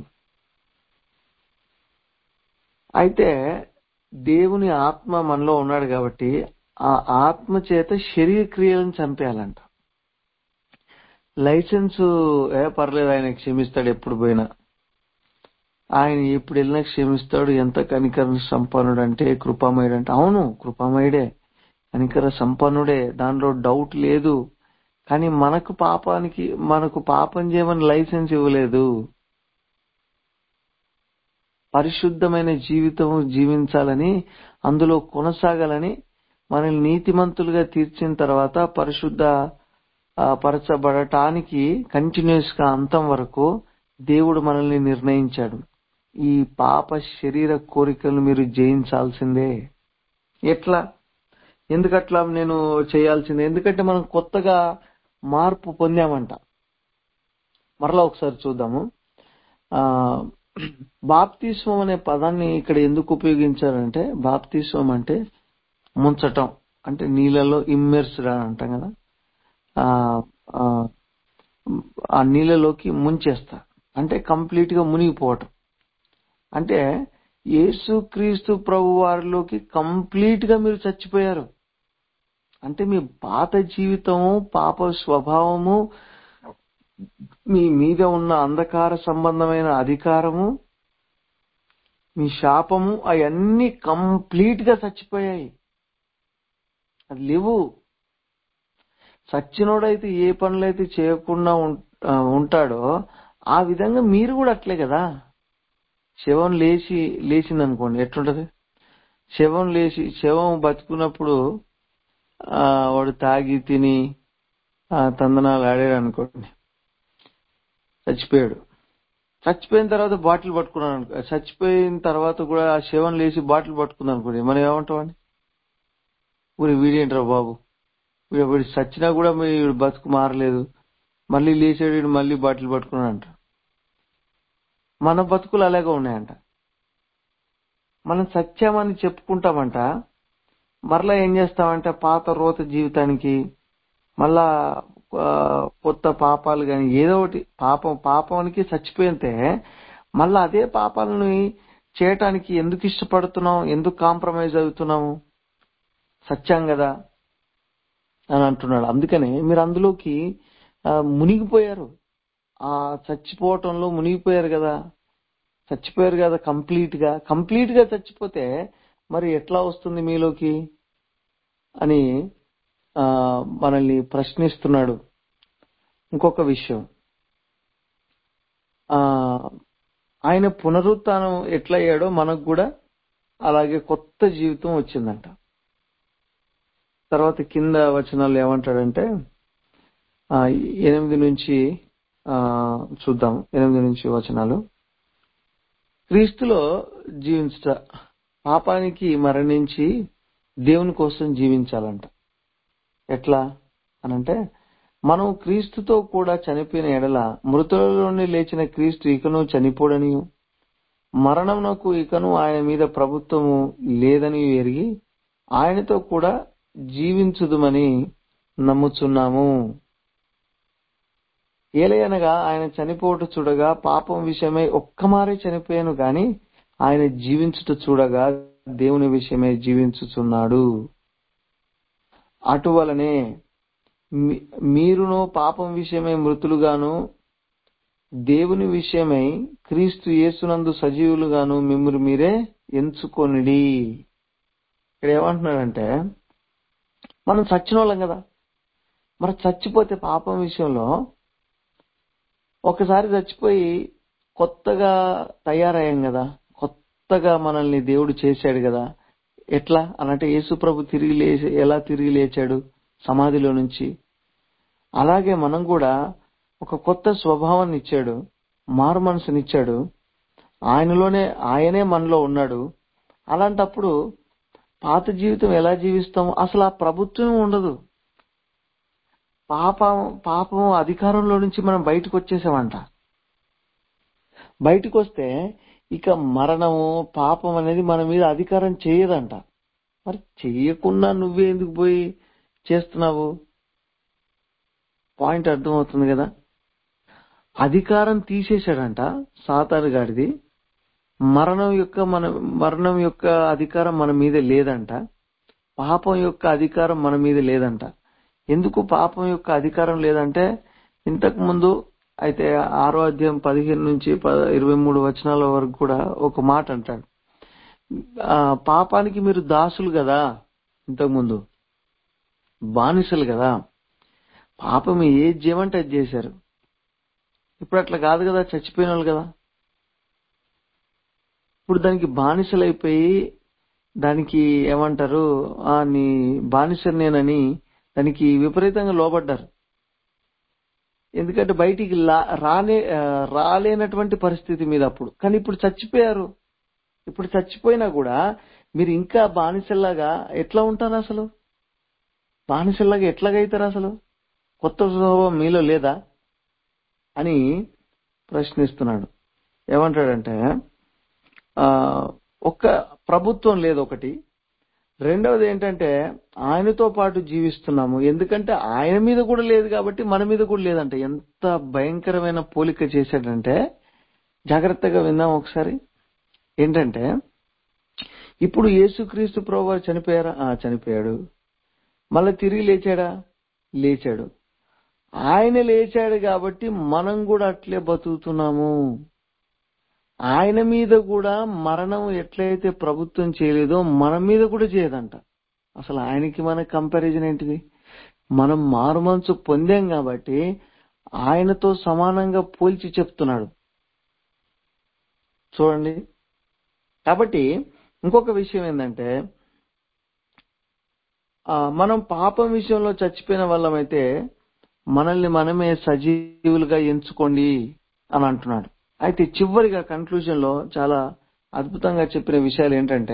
అయితే దేవుని ఆత్మ మనలో ఉన్నాడు కాబట్టి ఆ ఆత్మ చేత శరీర క్రియలను చంపేయాలంట లైసెన్స్ ఏ పర్లేదు ఆయన క్షమిస్తాడు ఎప్పుడు పోయినా ఆయన ఎప్పుడు వెళ్ళినా క్షమిస్తాడు ఎంత కనికర సంపన్నుడు అంటే కృపామయుడు అంటే అవును కృపామయుడే కనికర సంపన్నుడే దానిలో డౌట్ లేదు కానీ మనకు పాపానికి మనకు పాపం చేయమని లైసెన్స్ ఇవ్వలేదు పరిశుద్ధమైన జీవితం జీవించాలని అందులో కొనసాగాలని మనల్ని నీతిమంతులుగా తీర్చిన తర్వాత పరిశుద్ధ ఆ, పరచబడటానికి కంటిన్యూస్ గా అంతం వరకు దేవుడు మనల్ని నిర్ణయించాడు ఈ పాప శరీర కోరికలను మీరు జయించాల్సిందే ఎట్లా ఎందుకట్లా నేను చేయాల్సిందే ఎందుకంటే మనం కొత్తగా మార్పు పొందామంట మరలా ఒకసారి చూద్దాము ఆ బాప్తిస్వం అనే పదాన్ని ఇక్కడ ఎందుకు ఉపయోగించారంటే బాప్తిస్వం అంటే ముంచటం అంటే నీళ్ళలో ఇమ్మెర్స్డ్ అని అంటాం కదా ఆ ఆ, ఆ నీళ్ళలోకి ముంచేస్తా అంటే కంప్లీట్ గా మునిగిపోవటం అంటే యేసుక్రీస్తు ప్రభు వారిలోకి కంప్లీట్ గా మీరు చచ్చిపోయారు అంటే మీ పాత జీవితము పాప స్వభావము మీ మీద ఉన్న అంధకార సంబంధమైన అధికారము మీ శాపము అవన్నీ కంప్లీట్ గా చచ్చిపోయాయి అది లేవు సచ్చినోడైతే ఏ పనులైతే చేయకుండా ఉం- ఆ, ఉంటాడో ఆ విధంగా మీరు కూడా అట్లే కదా శవం లేచి లేచింది అనుకోండి ఎట్లుంటది శవం లేచి శవం బతుకున్నప్పుడు ఆ వాడు తాగి తిని ఆ తందనాలు ఆడాడు అనుకోండి చచ్చిపోయాడు చచ్చిపోయిన తర్వాత బాటిల్ పట్టుకున్నాడు అనుకో చచ్చిపోయిన తర్వాత కూడా ఆ శవం లేచి బాటిల్ పట్టుకుంది అనుకోండి మనం ఏమంటామండి ఊరి వీడేంట్రా బాబు వీడు వీడు చచ్చినా కూడా మీ- వీడు బతుకు మారలేదు మళ్ళీ లేచాడు వీడు మళ్ళీ బాటిల్ పట్టుకున్నాడు అంట మన బతుకులు అలాగే ఉన్నాయంట మనం సత్యమని చెప్పుకుంటామంట మరలా ఏం చేస్తామంటే పాత రోత జీవితానికి మళ్ళా ఆ, కొత్త పాపాలు కానీ ఏదో ఒకటి పాపం పాపానికి చచ్చిపోయితే మళ్ళా అదే పాపాలని చేయటానికి ఎందుకు ఇష్టపడుతున్నాం ఎందుకు కాంప్రమైజ్ అవుతున్నాము సత్యం కదా అని అంటున్నాడు అందుకనే మీరు అందులోకి ఆ, మునిగిపోయారు ఆ చచ్చిపోవటంలో మునిగిపోయారు కదా చచ్చిపోయారు కదా కంప్లీట్ గా కంప్లీట్ గా చచ్చిపోతే మరి ఎట్లా వస్తుంది మీలోకి అని ఆ, మనల్ని ప్రశ్నిస్తున్నాడు ఇంకొక విషయం ఆ ఆయన పునరుత్థానం ఎట్లా అయ్యాడో మనకు కూడా అలాగే కొత్త జీవితం వచ్చిందంట తర్వాత కింద వచనాలు ఏమంటాడంటే ఆ, ఎనిమిది నుంచి ఆ, చూద్దాం ఎనిమిది నుంచి వచనాలు క్రీస్తులో జీవించుట పాపానికి మరణించి దేవుని కోసం జీవించాలంట ఎట్లా అనంటే మనం క్రీస్తుతో కూడా చనిపోయిన ఎడల మృతులలోని లేచిన క్రీస్తు ఇకను చనిపోడని మరణమునకు ఇకను ఆయన మీద ప్రభుత్వము లేదని ఎరిగి ఆయనతో కూడా జీవించుదుమని నమ్ముచున్నాము ఏలయనగా ఆయన చనిపోవట చూడగా పాపం విషయమై ఒక్కమారే చనిపోయాను గాని ఆయన జీవించుట చూడగా దేవుని విషయమై జీవించుచున్నాడు అటువలనే మీ- మీరును పాపం విషయమై మృతులుగాను దేవుని విషయమై క్రీస్తు యేసునందు సజీవులుగాను మిమ్మల్ని మీరే ఎంచుకొనిడి ఇక్కడ ఏమంటున్నాడంటే మనం చచ్చిన వాళ్ళం కదా మరి చచ్చిపోతే పాపం విషయంలో ఒకసారి చచ్చిపోయి కొత్తగా తయారయ్యాం కదా కొత్తగా మనల్ని దేవుడు చేశాడు కదా ఎట్లా అనంటే యేసు ప్రభు తిరిగి లేచి ఎలా తిరిగి లేచాడు సమాధిలో నుంచి అలాగే మనం కూడా ఒక కొత్త స్వభావాన్ని ఇచ్చాడు మారు మనసునిచ్చాడు ఆయనలోనే ఆయనే మనలో ఉన్నాడు అలాంటప్పుడు పాత జీవితం ఎలా జీవిస్తాం అసలు ఆ ప్రభుత్వం ఉండదు పాపం పాపం అధికారంలో నుంచి మనం బయటకు వచ్చేసామంట బయటకు వస్తే ఇక మరణము పాపం అనేది మన మీద అధికారం చేయదంట మరి చెయ్యకుండా నువ్వే ఎందుకు పోయి చేస్తున్నావు పాయింట్ అర్థమవుతుంది కదా అధికారం తీసేశాడంట సాతాను గాడిది మరణం యొక్క మన మరణం యొక్క అధికారం మన మీద లేదంట పాపం యొక్క అధికారం మన మీద లేదంట ఎందుకు పాపం యొక్క అధికారం లేదంటే ఇంతకు ముందు అయితే ఆరో అధ్యాయం పదిహేను నుంచి ప- ఇరవై మూడు వచనాల వరకు కూడా ఒక మాట అంటాడు ఆ, పాపానికి మీరు దాసులు కదా ఇంతకు ముందు బానిసలు కదా పాపం ఏది చేయమంటే అది చేశారు ఇప్పుడు అట్లా కాదు కదా చచ్చిపోయిన వాళ్ళు కదా ఇప్పుడు దానికి బానిసలైపోయి దానికి ఏమంటారు ఆ నీ బానిస నేనని దానికి విపరీతంగా లోబడ్డారు ఎందుకంటే బయటికి లా- రాలే ఆ, రాలేనటువంటి పరిస్థితి మీద అప్పుడు కానీ ఇప్పుడు చచ్చిపోయారు ఇప్పుడు చచ్చిపోయినా కూడా మీరు ఇంకా బానిసల్లాగా ఎట్లా ఉంటారు అసలు బానిసల్లాగా ఎట్లాగైతారు అసలు కొత్త స్వభావం మీలో లేదా అని ప్రశ్నిస్తున్నాడు ఏమంటాడంటే ఆ ఒక్క ప్రభుత్వం లేదు ఒకటి రెండవది ఏంటంటే ఆయనతో పాటు జీవిస్తున్నాము ఎందుకంటే ఆయన మీద కూడా లేదు కాబట్టి మన మీద కూడా లేదంట ఎంత భయంకరమైన పోలిక చేశాడంటే జాగ్రత్తగా విందాం ఒకసారి ఏంటంటే ఇప్పుడు యేసుక్రీస్తు ప్రభు వారు చనిపోయారా ఆ, చనిపోయాడు మళ్ళీ తిరిగి లేచాడా లేచాడు ఆయన లేచాడు కాబట్టి మనం కూడా అట్లే బతుకుతున్నాము ఆయన మీద కూడా మరణం ఎట్లయితే ప్రభుత్వం చేయలేదో మన మీద కూడా చేయదంట అసలు ఆయనకి మన కంపారిజన్ ఏంటిది మనం మారుమనసు పొందాం కాబట్టి ఆయనతో సమానంగా పోల్చి చెప్తున్నాడు చూడండి కాబట్టి ఇంకొక విషయం ఏంటంటే ఆ, మనం పాపం విషయంలో చచ్చిపోయిన వాళ్ళమైతే మనల్ని మనమే సజీవులుగా ఎంచుకోండి అని అంటున్నాడు అయితే చివరిగా కన్క్లూజన్ లో చాలా అద్భుతంగా చెప్పిన విషయాలు ఏంటంటే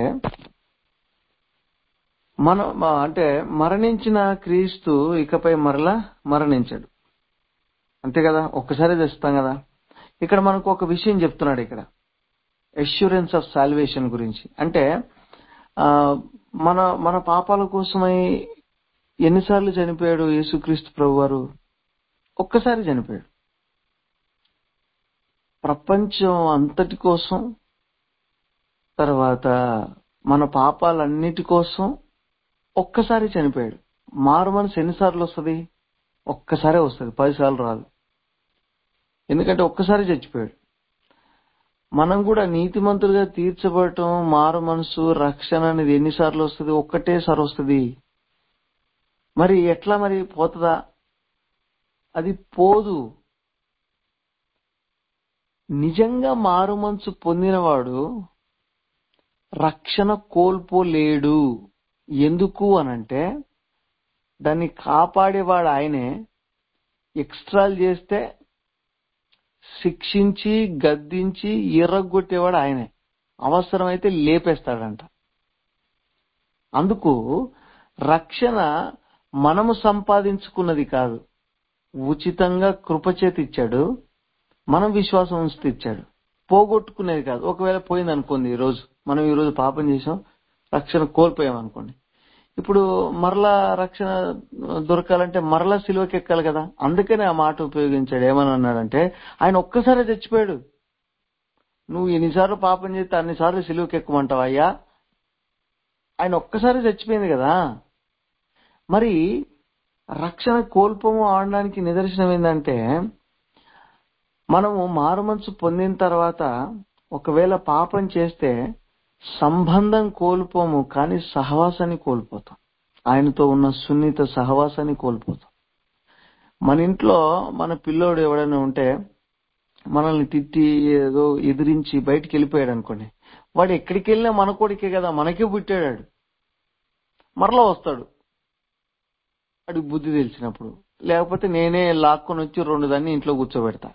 మనం మా- అంటే మరణించిన క్రీస్తు ఇకపై మరలా మరణించాడు అంతే కదా ఒక్కసారి తెస్తాం కదా ఇక్కడ మనకు ఒక విషయం చెప్తున్నాడు ఇక్కడ అష్యూరెన్స్ ఆఫ్ సాల్వేషన్ గురించి అంటే ఆ, మన మన పాపాల కోసమై ఎన్నిసార్లు చనిపోయాడు యేసుక్రీస్తు ప్రభు వారు ఒక్కసారి చనిపోయాడు ప్రపంచం అంతటి కోసం తర్వాత మన పాపాలన్నిటి కోసం ఒక్కసారి చనిపోయాడు మారు మనసు ఎన్నిసార్లు వస్తుంది ఒక్కసారే వస్తుంది పదిసార్లు రాదు ఎందుకంటే ఒక్కసారి చచ్చిపోయాడు మనం కూడా నీతిమంతులుగా తీర్చబడటం మారు మనసు రక్షణ అనేది ఎన్నిసార్లు వస్తుంది ఒక్కటేసారి వస్తుంది మరి ఎట్లా మరి పోతుందా అది పోదు నిజంగా మారు మనసు పొందినవాడు రక్షణ కోల్పోలేడు ఎందుకు అనంటే దాన్ని కాపాడేవాడు ఆయనే ఎక్స్ట్రాలు చేస్తే శిక్షించి గద్దించి ఎర్రగొట్టేవాడు ఆయనే అవసరమైతే లేపేస్తాడంట అందుకు రక్షణ మనము సంపాదించుకున్నది కాదు ఉచితంగా కృపచేతి ఇచ్చాడు మనం విశ్వాసం ఉంచితే ఇచ్చాడు పోగొట్టుకునేది కాదు ఒకవేళ పోయింది అనుకోండి ఈ రోజు మనం ఈ రోజు పాపం చేసాం రక్షణ కోల్పోయాం అనుకోండి ఇప్పుడు మరలా రక్షణ దొరకాలంటే మరలా సిలువకి ఎక్కాలి కదా అందుకనే ఆ మాట ఉపయోగించాడు ఏమని అన్నాడంటే ఆయన ఒక్కసారే చచ్చిపోయాడు నువ్వు ఎన్నిసార్లు పాపం చేస్తే అన్నిసార్లు సిలువకి ఎక్కమంటావు అయ్యా ఆయన ఒక్కసారి చచ్చిపోయింది కదా మరి రక్షణ కోల్పోము ఆడడానికి నిదర్శనం ఏంటంటే మనము మారుమనసు పొందిన తర్వాత ఒకవేళ పాపం చేస్తే సంబంధం కోల్పోము కానీ సహవాసాన్ని కోల్పోతాం ఆయనతో ఉన్న సున్నిత సహవాసాన్ని కోల్పోతాం మన ఇంట్లో మన పిల్లోడు ఎవడైనా ఉంటే మనల్ని తిట్టి ఏదో ఎదిరించి బయటికి వెళ్ళిపోయాడు అనుకోండి వాడు ఎక్కడికి వెళ్ళినా మన కొడుకే కదా మనకే పుట్టాడు మరలా వస్తాడు వాడికి బుద్ధి తెలిసినప్పుడు లేకపోతే నేనే లాక్కొని వచ్చి రెండు దాన్ని ఇంట్లో కూర్చోబెడతా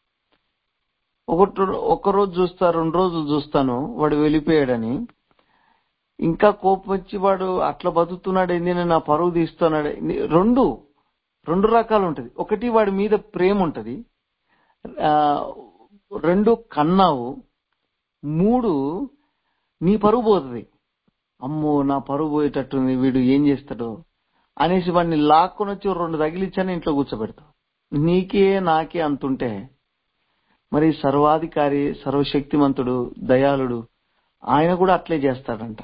ఒకటి ఒక రోజు చూస్తా రెండు రోజులు చూస్తాను వాడు వెళ్ళిపోయాడని ఇంకా కోపం వచ్చి వాడు అట్లా బతుకుతున్నాడు ఏంది అని నా పరువు తీస్తున్నాడు రెండు రెండు రకాలు ఉంటది ఒకటి వాడి మీద ప్రేమ ఉంటది ఆ, రెండు కన్నావు మూడు నీ పరువు పోతుంది అమ్మో నా పరువు పోయేటట్టుంది వీడు ఏం చేస్తాడో అనేసి వాడిని లాక్కొని వచ్చి ఓ రెండు తగిలిచ్చాను ఇంట్లో కూర్చోబెడతావు నీకే నాకే అంతుంటే మరి సర్వాధికారి సర్వశక్తిమంతుడు దయాళుడు ఆయన కూడా అట్లే చేస్తాడంట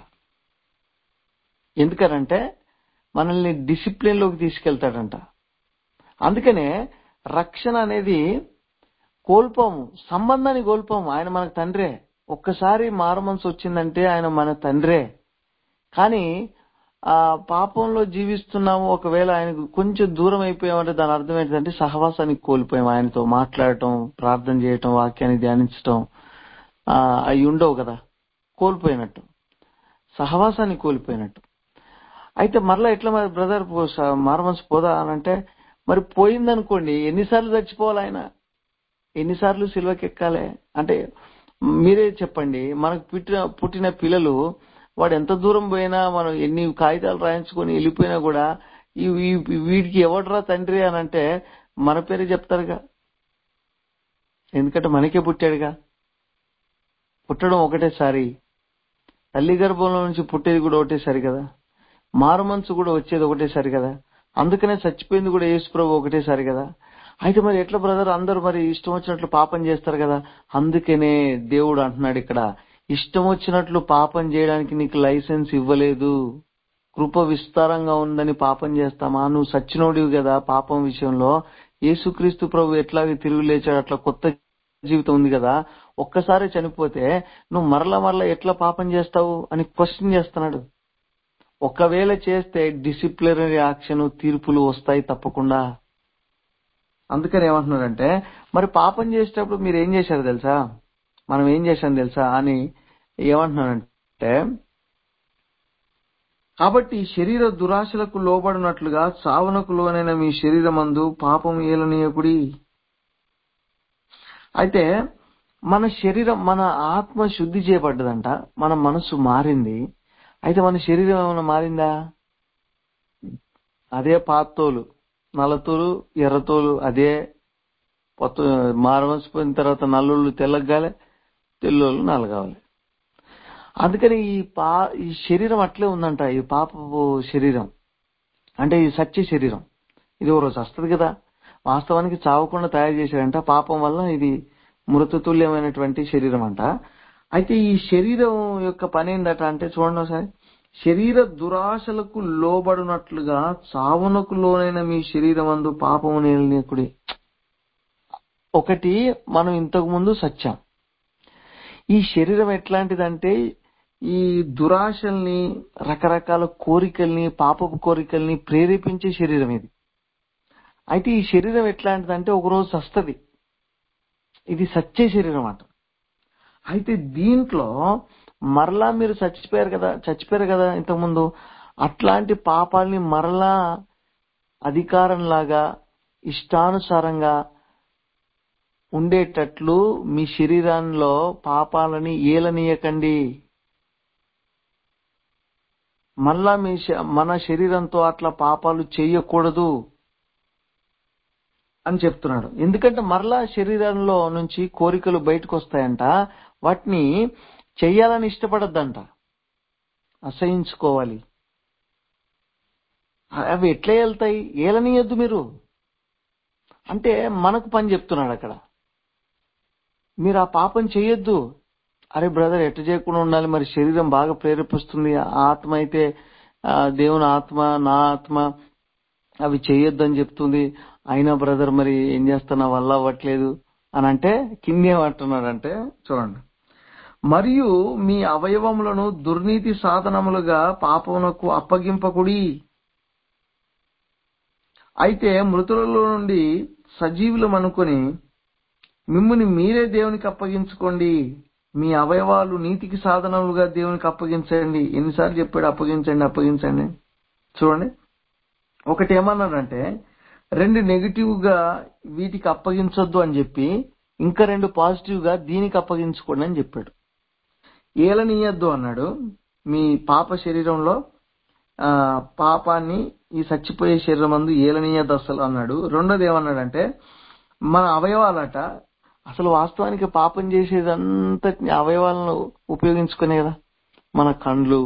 ఎందుకనంటే మనల్ని డిసిప్లిన్ లోకి తీసుకెళ్తాడంట అందుకనే రక్షణ అనేది కోల్పోము సంబంధాన్ని కోల్పోము ఆయన మనకు తండ్రే ఒక్కసారి మారుమనసు వచ్చిందంటే ఆయన మన తండ్రే కానీ ఆ పాపంలో జీవిస్తున్నాము ఒకవేళ ఆయనకు కొంచెం దూరం అయిపోయామంటే దాని అర్థం ఏంటంటే సహవాసానికి కోల్పోయాం ఆయనతో మాట్లాడటం ప్రార్థన చేయటం వాక్యాన్ని ధ్యానించటం ఆ, అవి ఉండవు కదా కోల్పోయినట్టు సహవాసాన్ని కోల్పోయినట్టు అయితే మరలా ఎట్లా మరి బ్రదర్ మారమనసు పోదా అని అంటే మరి పోయిందనుకోండి ఎన్నిసార్లు చచ్చిపోవాలి ఆయన ఎన్నిసార్లు సిల్వకి ఎక్కాలి అంటే మీరే చెప్పండి మనకు పుట్టిన పుట్టిన పిల్లలు వాడు ఎంత దూరం పోయినా మనం ఎన్ని కాగితాలు రాయించుకొని వెళ్ళిపోయినా కూడా ఈ ఈ- వీడికి ఎవడరా తండ్రి అని అంటే మన పేరే చెప్తారుగా ఎందుకంటే మనకే పుట్టాడుగా పుట్టడం ఒకటేసారి తల్లి గర్భంలో నుంచి పుట్టేది కూడా ఒకటేసారి కదా మారు మనసు కూడా వచ్చేది ఒకటేసారి కదా అందుకనే చచ్చిపోయింది కూడా యేసు ప్రభు ఒకటేసారి కదా అయితే మరి ఎట్లా బ్రదర్ అందరూ మరి ఇష్టం వచ్చినట్లు పాపం చేస్తారు కదా అందుకనే దేవుడు అంటున్నాడు ఇక్కడ ఇష్టం వచ్చినట్లు పాపం చేయడానికి నీకు లైసెన్స్ ఇవ్వలేదు కృప విస్తారంగా ఉందని పాపం చేస్తామా నువ్వు సచ్చినోడివి కదా పాపం విషయంలో యేసుక్రీస్తు ప్రభు ఎట్లాగే తిరుగు లేచాడు అట్లా కొత్త జీవితం ఉంది కదా ఒక్కసారి చనిపోతే నువ్వు మరల మరల ఎట్లా పాపం చేస్తావు అని క్వశ్చన్ చేస్తున్నాడు ఒకవేళ చేస్తే డిసిప్లినరీ యాక్షన్ తీర్పులు వస్తాయి తప్పకుండా అందుకని ఏమంటున్నాడంటే మరి పాపం చేసేటప్పుడు మీరు ఏం చేశారు తెలుసా మనం ఏం చేశాం తెలుసా అని ఏమంటున్నాడంటే కాబట్టి శరీర దురాశలకు లోబడినట్లుగా చావునకు లోనైన మీ శరీరమందు పాపం ఏలనీయకుడి అయితే మన శరీరం మన ఆత్మ శుద్ధి చేయబడ్డదంట మన మనసు మారింది అయితే మన శరీరం ఏమైనా మారిందా అదే పాతోలు నల్లతోలు ఎర్రతోలు అదే పొత్తు మారవలసిపోయిన తర్వాత నల్లుళ్ళు తెల్లగాలే తెల్లోళ్ళు నలగాలి అందుకని ఈ పా ఈ శరీరం అట్లే ఉందంట ఈ పాపపు శరీరం అంటే ఈ సత్య శరీరం ఇది ఓ రోజు వస్తుంది కదా వాస్తవానికి చావకుండా తయారు చేశాడంట పాపం వల్ల ఇది మృతతుల్యమైనటువంటి శరీరం అంట అయితే ఈ శరీరం యొక్క పని ఏందట అంటే చూడండి ఒకసారి శరీర దురాశలకు లోబడినట్లుగా చావునకు లోనైన మీ శరీరం అందు పాపము నేలనీకుడి ఒకటి మనం ఇంతకు ముందు సత్యం ఈ శరీరం ఎట్లాంటిదంటే ఈ దురాశల్ని రకరకాల కోరికల్ని పాపపు కోరికల్ని ప్రేరేపించే శరీరం ఇది అయితే ఈ శరీరం ఎట్లాంటిదంటే ఒకరోజు వస్తుంది ఇది సత్య శరీరం అంట అయితే దీంట్లో మరలా మీరు చచ్చిపోయారు కదా చచ్చిపోయారు కదా ఇంతకుముందు అట్లాంటి పాపాలని మరలా అధికారంలాగా ఇష్టానుసారంగా ఉండేటట్లు మీ శరీరంలో పాపాలని ఏలనీయకండి మళ్ళా మీ శ- మన శరీరంతో అట్లా పాపాలు చేయకూడదు అని చెప్తున్నాడు ఎందుకంటే మరలా శరీరంలో నుంచి కోరికలు బయటకు వస్తాయంట వాటిని చెయ్యాలని ఇష్టపడద్దంట అసహించుకోవాలి అవి ఎట్లా వెళ్తాయి ఏలనీయద్దు మీరు అంటే మనకు పని చెప్తున్నాడు అక్కడ మీరు ఆ పాపం చేయొద్దు అరే బ్రదర్ ఎట్ట చేయకుండా ఉండాలి మరి శరీరం బాగా ప్రేరేపిస్తుంది ఆ ఆత్మ అయితే ఆ, దేవుని ఆత్మ నా ఆత్మ అవి చేయొద్దు అని చెప్తుంది అయినా బ్రదర్ మరి ఏం చేస్తున్నా వల్ల అవ్వట్లేదు అని అంటే కింద ఏమంటున్నాడంటే చూడండి మరియు మీ అవయవములను దుర్నీతి సాధనములుగా పాపమునకు అప్పగింపకుడి అయితే మృతులలో నుండి సజీవులం అనుకుని మిమ్ముని మీరే దేవునికి అప్పగించుకోండి మీ అవయవాలు నీతికి సాధనములుగా దేవునికి అప్పగించండి ఎన్నిసార్లు చెప్పాడు అప్పగించండి అప్పగించండి చూడండి ఒకటి ఏమన్నాడంటే రెండు నెగిటివ్ గా వీటికి అప్పగించొద్దు అని చెప్పి ఇంకా రెండు పాజిటివ్ గా దీనికి అప్పగించుకోండి అని చెప్పాడు ఏలనీయద్దు అన్నాడు మీ పాప శరీరంలో ఆ పాపాన్ని ఈ చచ్చిపోయే శరీరం అందు ఏలనీయద్దు అసలు అన్నాడు రెండోది ఏమన్నాడంటే మన అవయవాలట అసలు వాస్తవానికి పాపం చేసేదంతా అవయవాలను ఉపయోగించుకునే కదా మన కండ్లు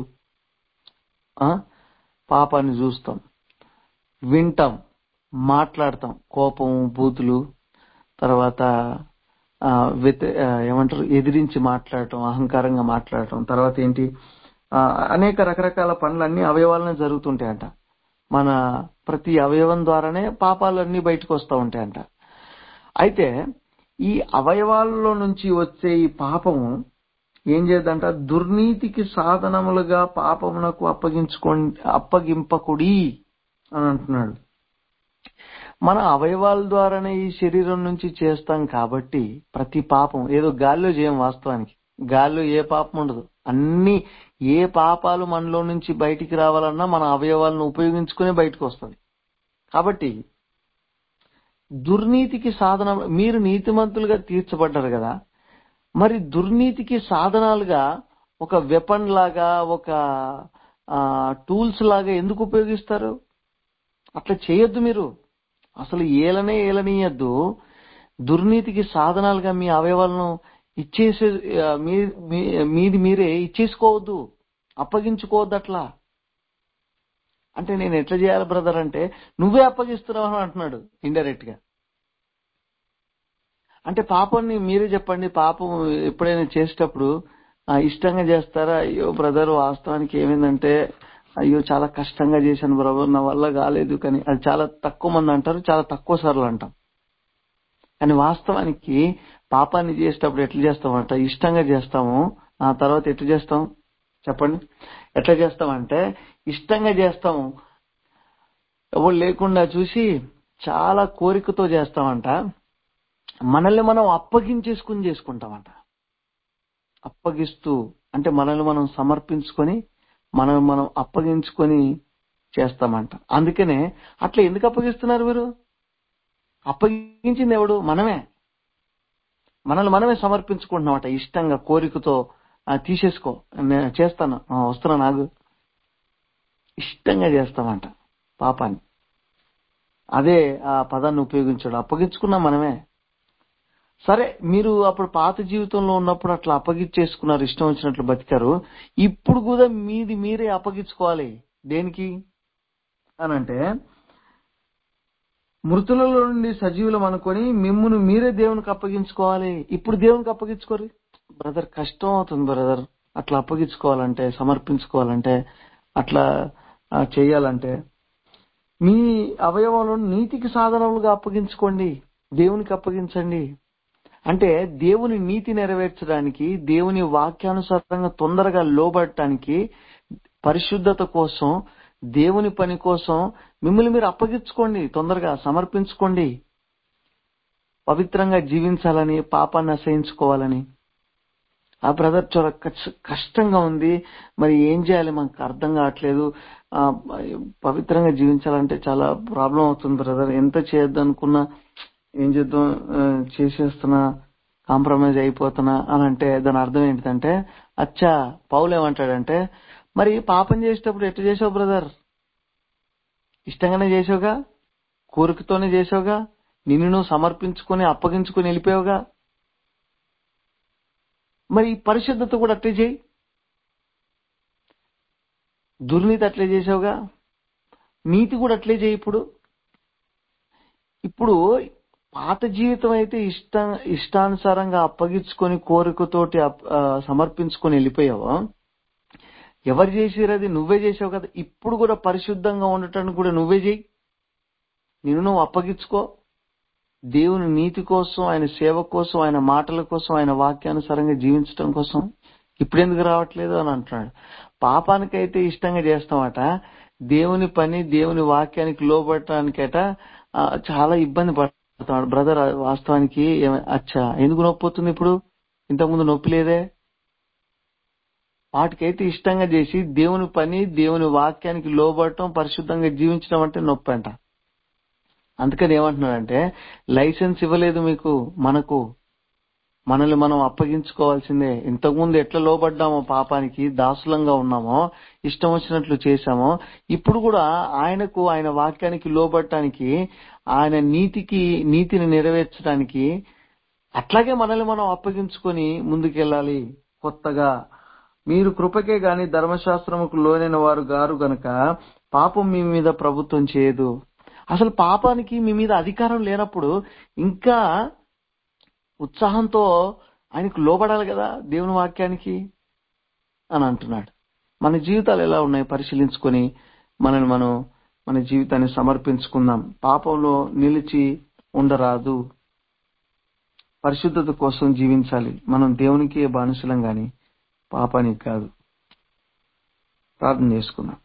ఆ పాపాన్ని చూస్తాం వింటాం మాట్లాడతాం కోపం బూతులు తర్వాత ఆ, వ్యతి ఆ, ఏమంటారు ఎదిరించి మాట్లాడటం అహంకారంగా మాట్లాడటం తర్వాత ఏంటి ఆ, అనేక రకరకాల పనులన్నీ అవయవాలనే జరుగుతుంటాయంట మన ప్రతి అవయవం ద్వారానే పాపాలు అన్ని బయటకు వస్తూ ఉంటాయంట అయితే ఈ అవయవాలలో నుంచి వచ్చే ఈ పాపము ఏం చేద్దంట దుర్నీతికి సాధనములుగా పాపమునకు అప్పగించుకో అప్పగింపకుడి అని అంటున్నాడు మన అవయవాల ద్వారానే ఈ శరీరం నుంచి చేస్తాం కాబట్టి ప్రతి పాపం ఏదో గాల్లో చేయం వాస్తవానికి గాల్లో ఏ పాపం ఉండదు అన్ని ఏ పాపాలు మనలో నుంచి బయటికి రావాలన్నా మన అవయవాలను ఉపయోగించుకునే బయటకు వస్తుంది కాబట్టి దుర్నీతికి సాధన మీరు నీతిమంతులుగా తీర్చబడ్డారు కదా మరి దుర్నీతికి సాధనాలుగా ఒక వెపన్ లాగా ఒక టూల్స్ లాగా ఎందుకు ఉపయోగిస్తారు అట్లా చేయొద్దు మీరు అసలు ఏలనే ఏలనీయద్దు దుర్నీతికి సాధనాలుగా మీ అవయవాలను ఇచ్చేసే ఆ, మీ- మీ- మీది మీరే ఇచ్చేసుకోవద్దు అప్పగించుకోవద్దు అట్లా అంటే నేను ఎట్లా చేయాలి బ్రదర్ అంటే నువ్వే అప్పగిస్తున్నావు అని అంటున్నాడు ఇండైరెక్ట్ గా అంటే పాపాన్ని మీరే చెప్పండి పాపం ఎప్పుడైనా చేసేటప్పుడు ఆ, ఇష్టంగా చేస్తారా అయ్యో బ్రదర్ వాస్తవానికి ఏమైందంటే అయ్యో చాలా కష్టంగా చేశాను బ్రదర్ నా వల్ల కాలేదు కానీ అది చాలా తక్కువ మంది అంటారు చాలా తక్కువ సార్లు అంటాం కానీ వాస్తవానికి పాపాన్ని చేసేటప్పుడు ఎట్లా చేస్తామంట ఇష్టంగా చేస్తాము ఆ తర్వాత ఎట్లా చేస్తాం చెప్పండి ఎట్లా చేస్తామంటే ఇష్టంగా చేస్తాము ఎవరు లేకుండా చూసి చాలా కోరికతో చేస్తామంట మనల్ని మనం అప్పగించేసుకుని చేసుకుంటామంట అప్పగిస్తూ అంటే మనల్ని మనం సమర్పించుకొని మనం మనం అప్పగించుకొని చేస్తామంట అందుకనే అట్లా ఎందుకు అప్పగిస్తున్నారు మీరు అప్పగించింది ఎవడు మనమే మనల్ని మనమే సమర్పించుకుంటున్నామట ఇష్టంగా కోరికతో "ఆ, తీసేసుకో నేను చేస్తాను "ఆ, వస్తున్నా నాకు ఇష్టంగా చేస్తామంట పాపాన్ని అదే ఆ పదాన్ని ఉపయోగించాడు అప్పగించుకున్నాం మనమే సరే మీరు అప్పుడు పాత జీవితంలో ఉన్నప్పుడు అట్లా అప్పగిచ్చేసుకున్నారు ఇష్టం వచ్చినట్లు బతికారు ఇప్పుడు కూడా మీది మీరే అప్పగించుకోవాలి దేనికి అని అంటే మృతులలో నుండి సజీవులం అనుకొని మిమ్మును మీరే దేవునికి అప్పగించుకోవాలి ఇప్పుడు దేవునికి అప్పగించుకోరు బ్రదర్ కష్టం అవుతుంది బ్రదర్ అట్లా అప్పగించుకోవాలంటే సమర్పించుకోవాలంటే అట్లా ఆ, చేయాలంటే మీ అవయవాలను నీతికి సాధనములుగా అప్పగించుకోండి దేవునికి అప్పగించండి అంటే దేవుని నీతి నెరవేర్చడానికి దేవుని వాక్యానుసారంగా తొందరగా లోబడటానికి పరిశుద్ధత కోసం దేవుని పని కోసం మిమ్మల్ని మీరు అప్పగించుకోండి తొందరగా సమర్పించుకోండి పవిత్రంగా జీవించాలని పాపాన్ని అసహించుకోవాలని ఆ బ్రదర్ చాలా కచ్- కష్టంగా ఉంది మరి ఏం చేయాలి మనకు అర్థం కావట్లేదు ఆ, పవిత్రంగా జీవించాలంటే చాలా ప్రాబ్లం అవుతుంది బ్రదర్ ఎంత చేయొద్దు అనుకున్నా ఏం చేద్దాం ఆ, చేసేస్తున్నా కాంప్రమైజ్ అయిపోతున్నా అని అంటే దాని అర్థం ఏంటిదంటే అచ్చా పౌలు ఏమంటాడంటే మరి పాపం చేసేటప్పుడు ఎట్లా చేసావు బ్రదర్ ఇష్టంగానే చేసావుగా కోరికతోనే చేసావుగా నిన్ను నువ్వు సమర్పించుకొని అప్పగించుకొని వెళ్ళిపోయావుగా మరి ఈ పరిశుద్ధత కూడా అట్లే చేయి దుర్నీతి అట్లే చేసావుగా నీతి కూడా అట్లే చేయి ఇప్పుడు ఇప్పుడు పాత జీవితం అయితే ఇష్ట ఇష్టానుసారంగా అప్పగించుకొని కోరికతోటి అప్- ఆ, సమర్పించుకొని వెళ్ళిపోయావో ఎవరు చేసిరు అది నువ్వే చేసావు కదా ఇప్పుడు కూడా పరిశుద్ధంగా ఉండటానికి కూడా నువ్వే చేయి నిన్ను నువ్వు అప్పగించుకో దేవుని నీతి కోసం ఆయన సేవ కోసం ఆయన మాటల కోసం ఆయన వాక్యానుసారంగా జీవించడం కోసం ఇప్పుడు ఎందుకు రావట్లేదు అని అంటున్నాడు పాపానికైతే ఇష్టంగా చేస్తామట దేవుని పని దేవుని వాక్యానికి లోబడటానికట ఆ, చాలా ఇబ్బంది పడుతున్నాడు బ్రదర్ వాస్తవానికి ఏమ- అచ్చా ఎందుకు నొప్పి వస్తుంది ఇప్పుడు ఇంతకుముందు నొప్పి లేదే వాటికైతే ఇష్టంగా చేసి దేవుని పని దేవుని వాక్యానికి లోబడటం పరిశుద్ధంగా జీవించడం అంటే నొప్పి అంట అందుకని ఏమంటున్నాడంటే లైసెన్స్ ఇవ్వలేదు మీకు మనకు మనల్ని మనం అప్పగించుకోవాల్సిందే ఇంతకుముందు ఎట్లా లోబడ్డామో పాపానికి దాసులంగా ఉన్నామో ఇష్టం వచ్చినట్లు చేశామో ఇప్పుడు కూడా ఆయనకు ఆయన వాక్యానికి లోబడటానికి ఆయన నీతికి నీతిని నెరవేర్చడానికి అట్లాగే మనల్ని మనం అప్పగించుకొని ముందుకెళ్ళాలి కొత్తగా మీరు కృపకే గాని ధర్మశాస్త్రముకు లోనైన వారు గారు గనక పాపం మీ మీద ప్రభుత్వం చేయదు అసలు పాపానికి మీ మీద అధికారం లేనప్పుడు ఇంకా ఉత్సాహంతో ఆయనకు లోబడాలి కదా దేవుని వాక్యానికి అని అంటున్నాడు మన జీవితాలు ఎలా ఉన్నాయి పరిశీలించుకొని మనని మనం మన జీవితాన్ని సమర్పించుకుందాం పాపంలో నిలిచి ఉండరాదు పరిశుద్ధత కోసం జీవించాలి మనం దేవునికి బానిసలం గాని పాపానికి కాదు ప్రార్థన చేసుకుందాం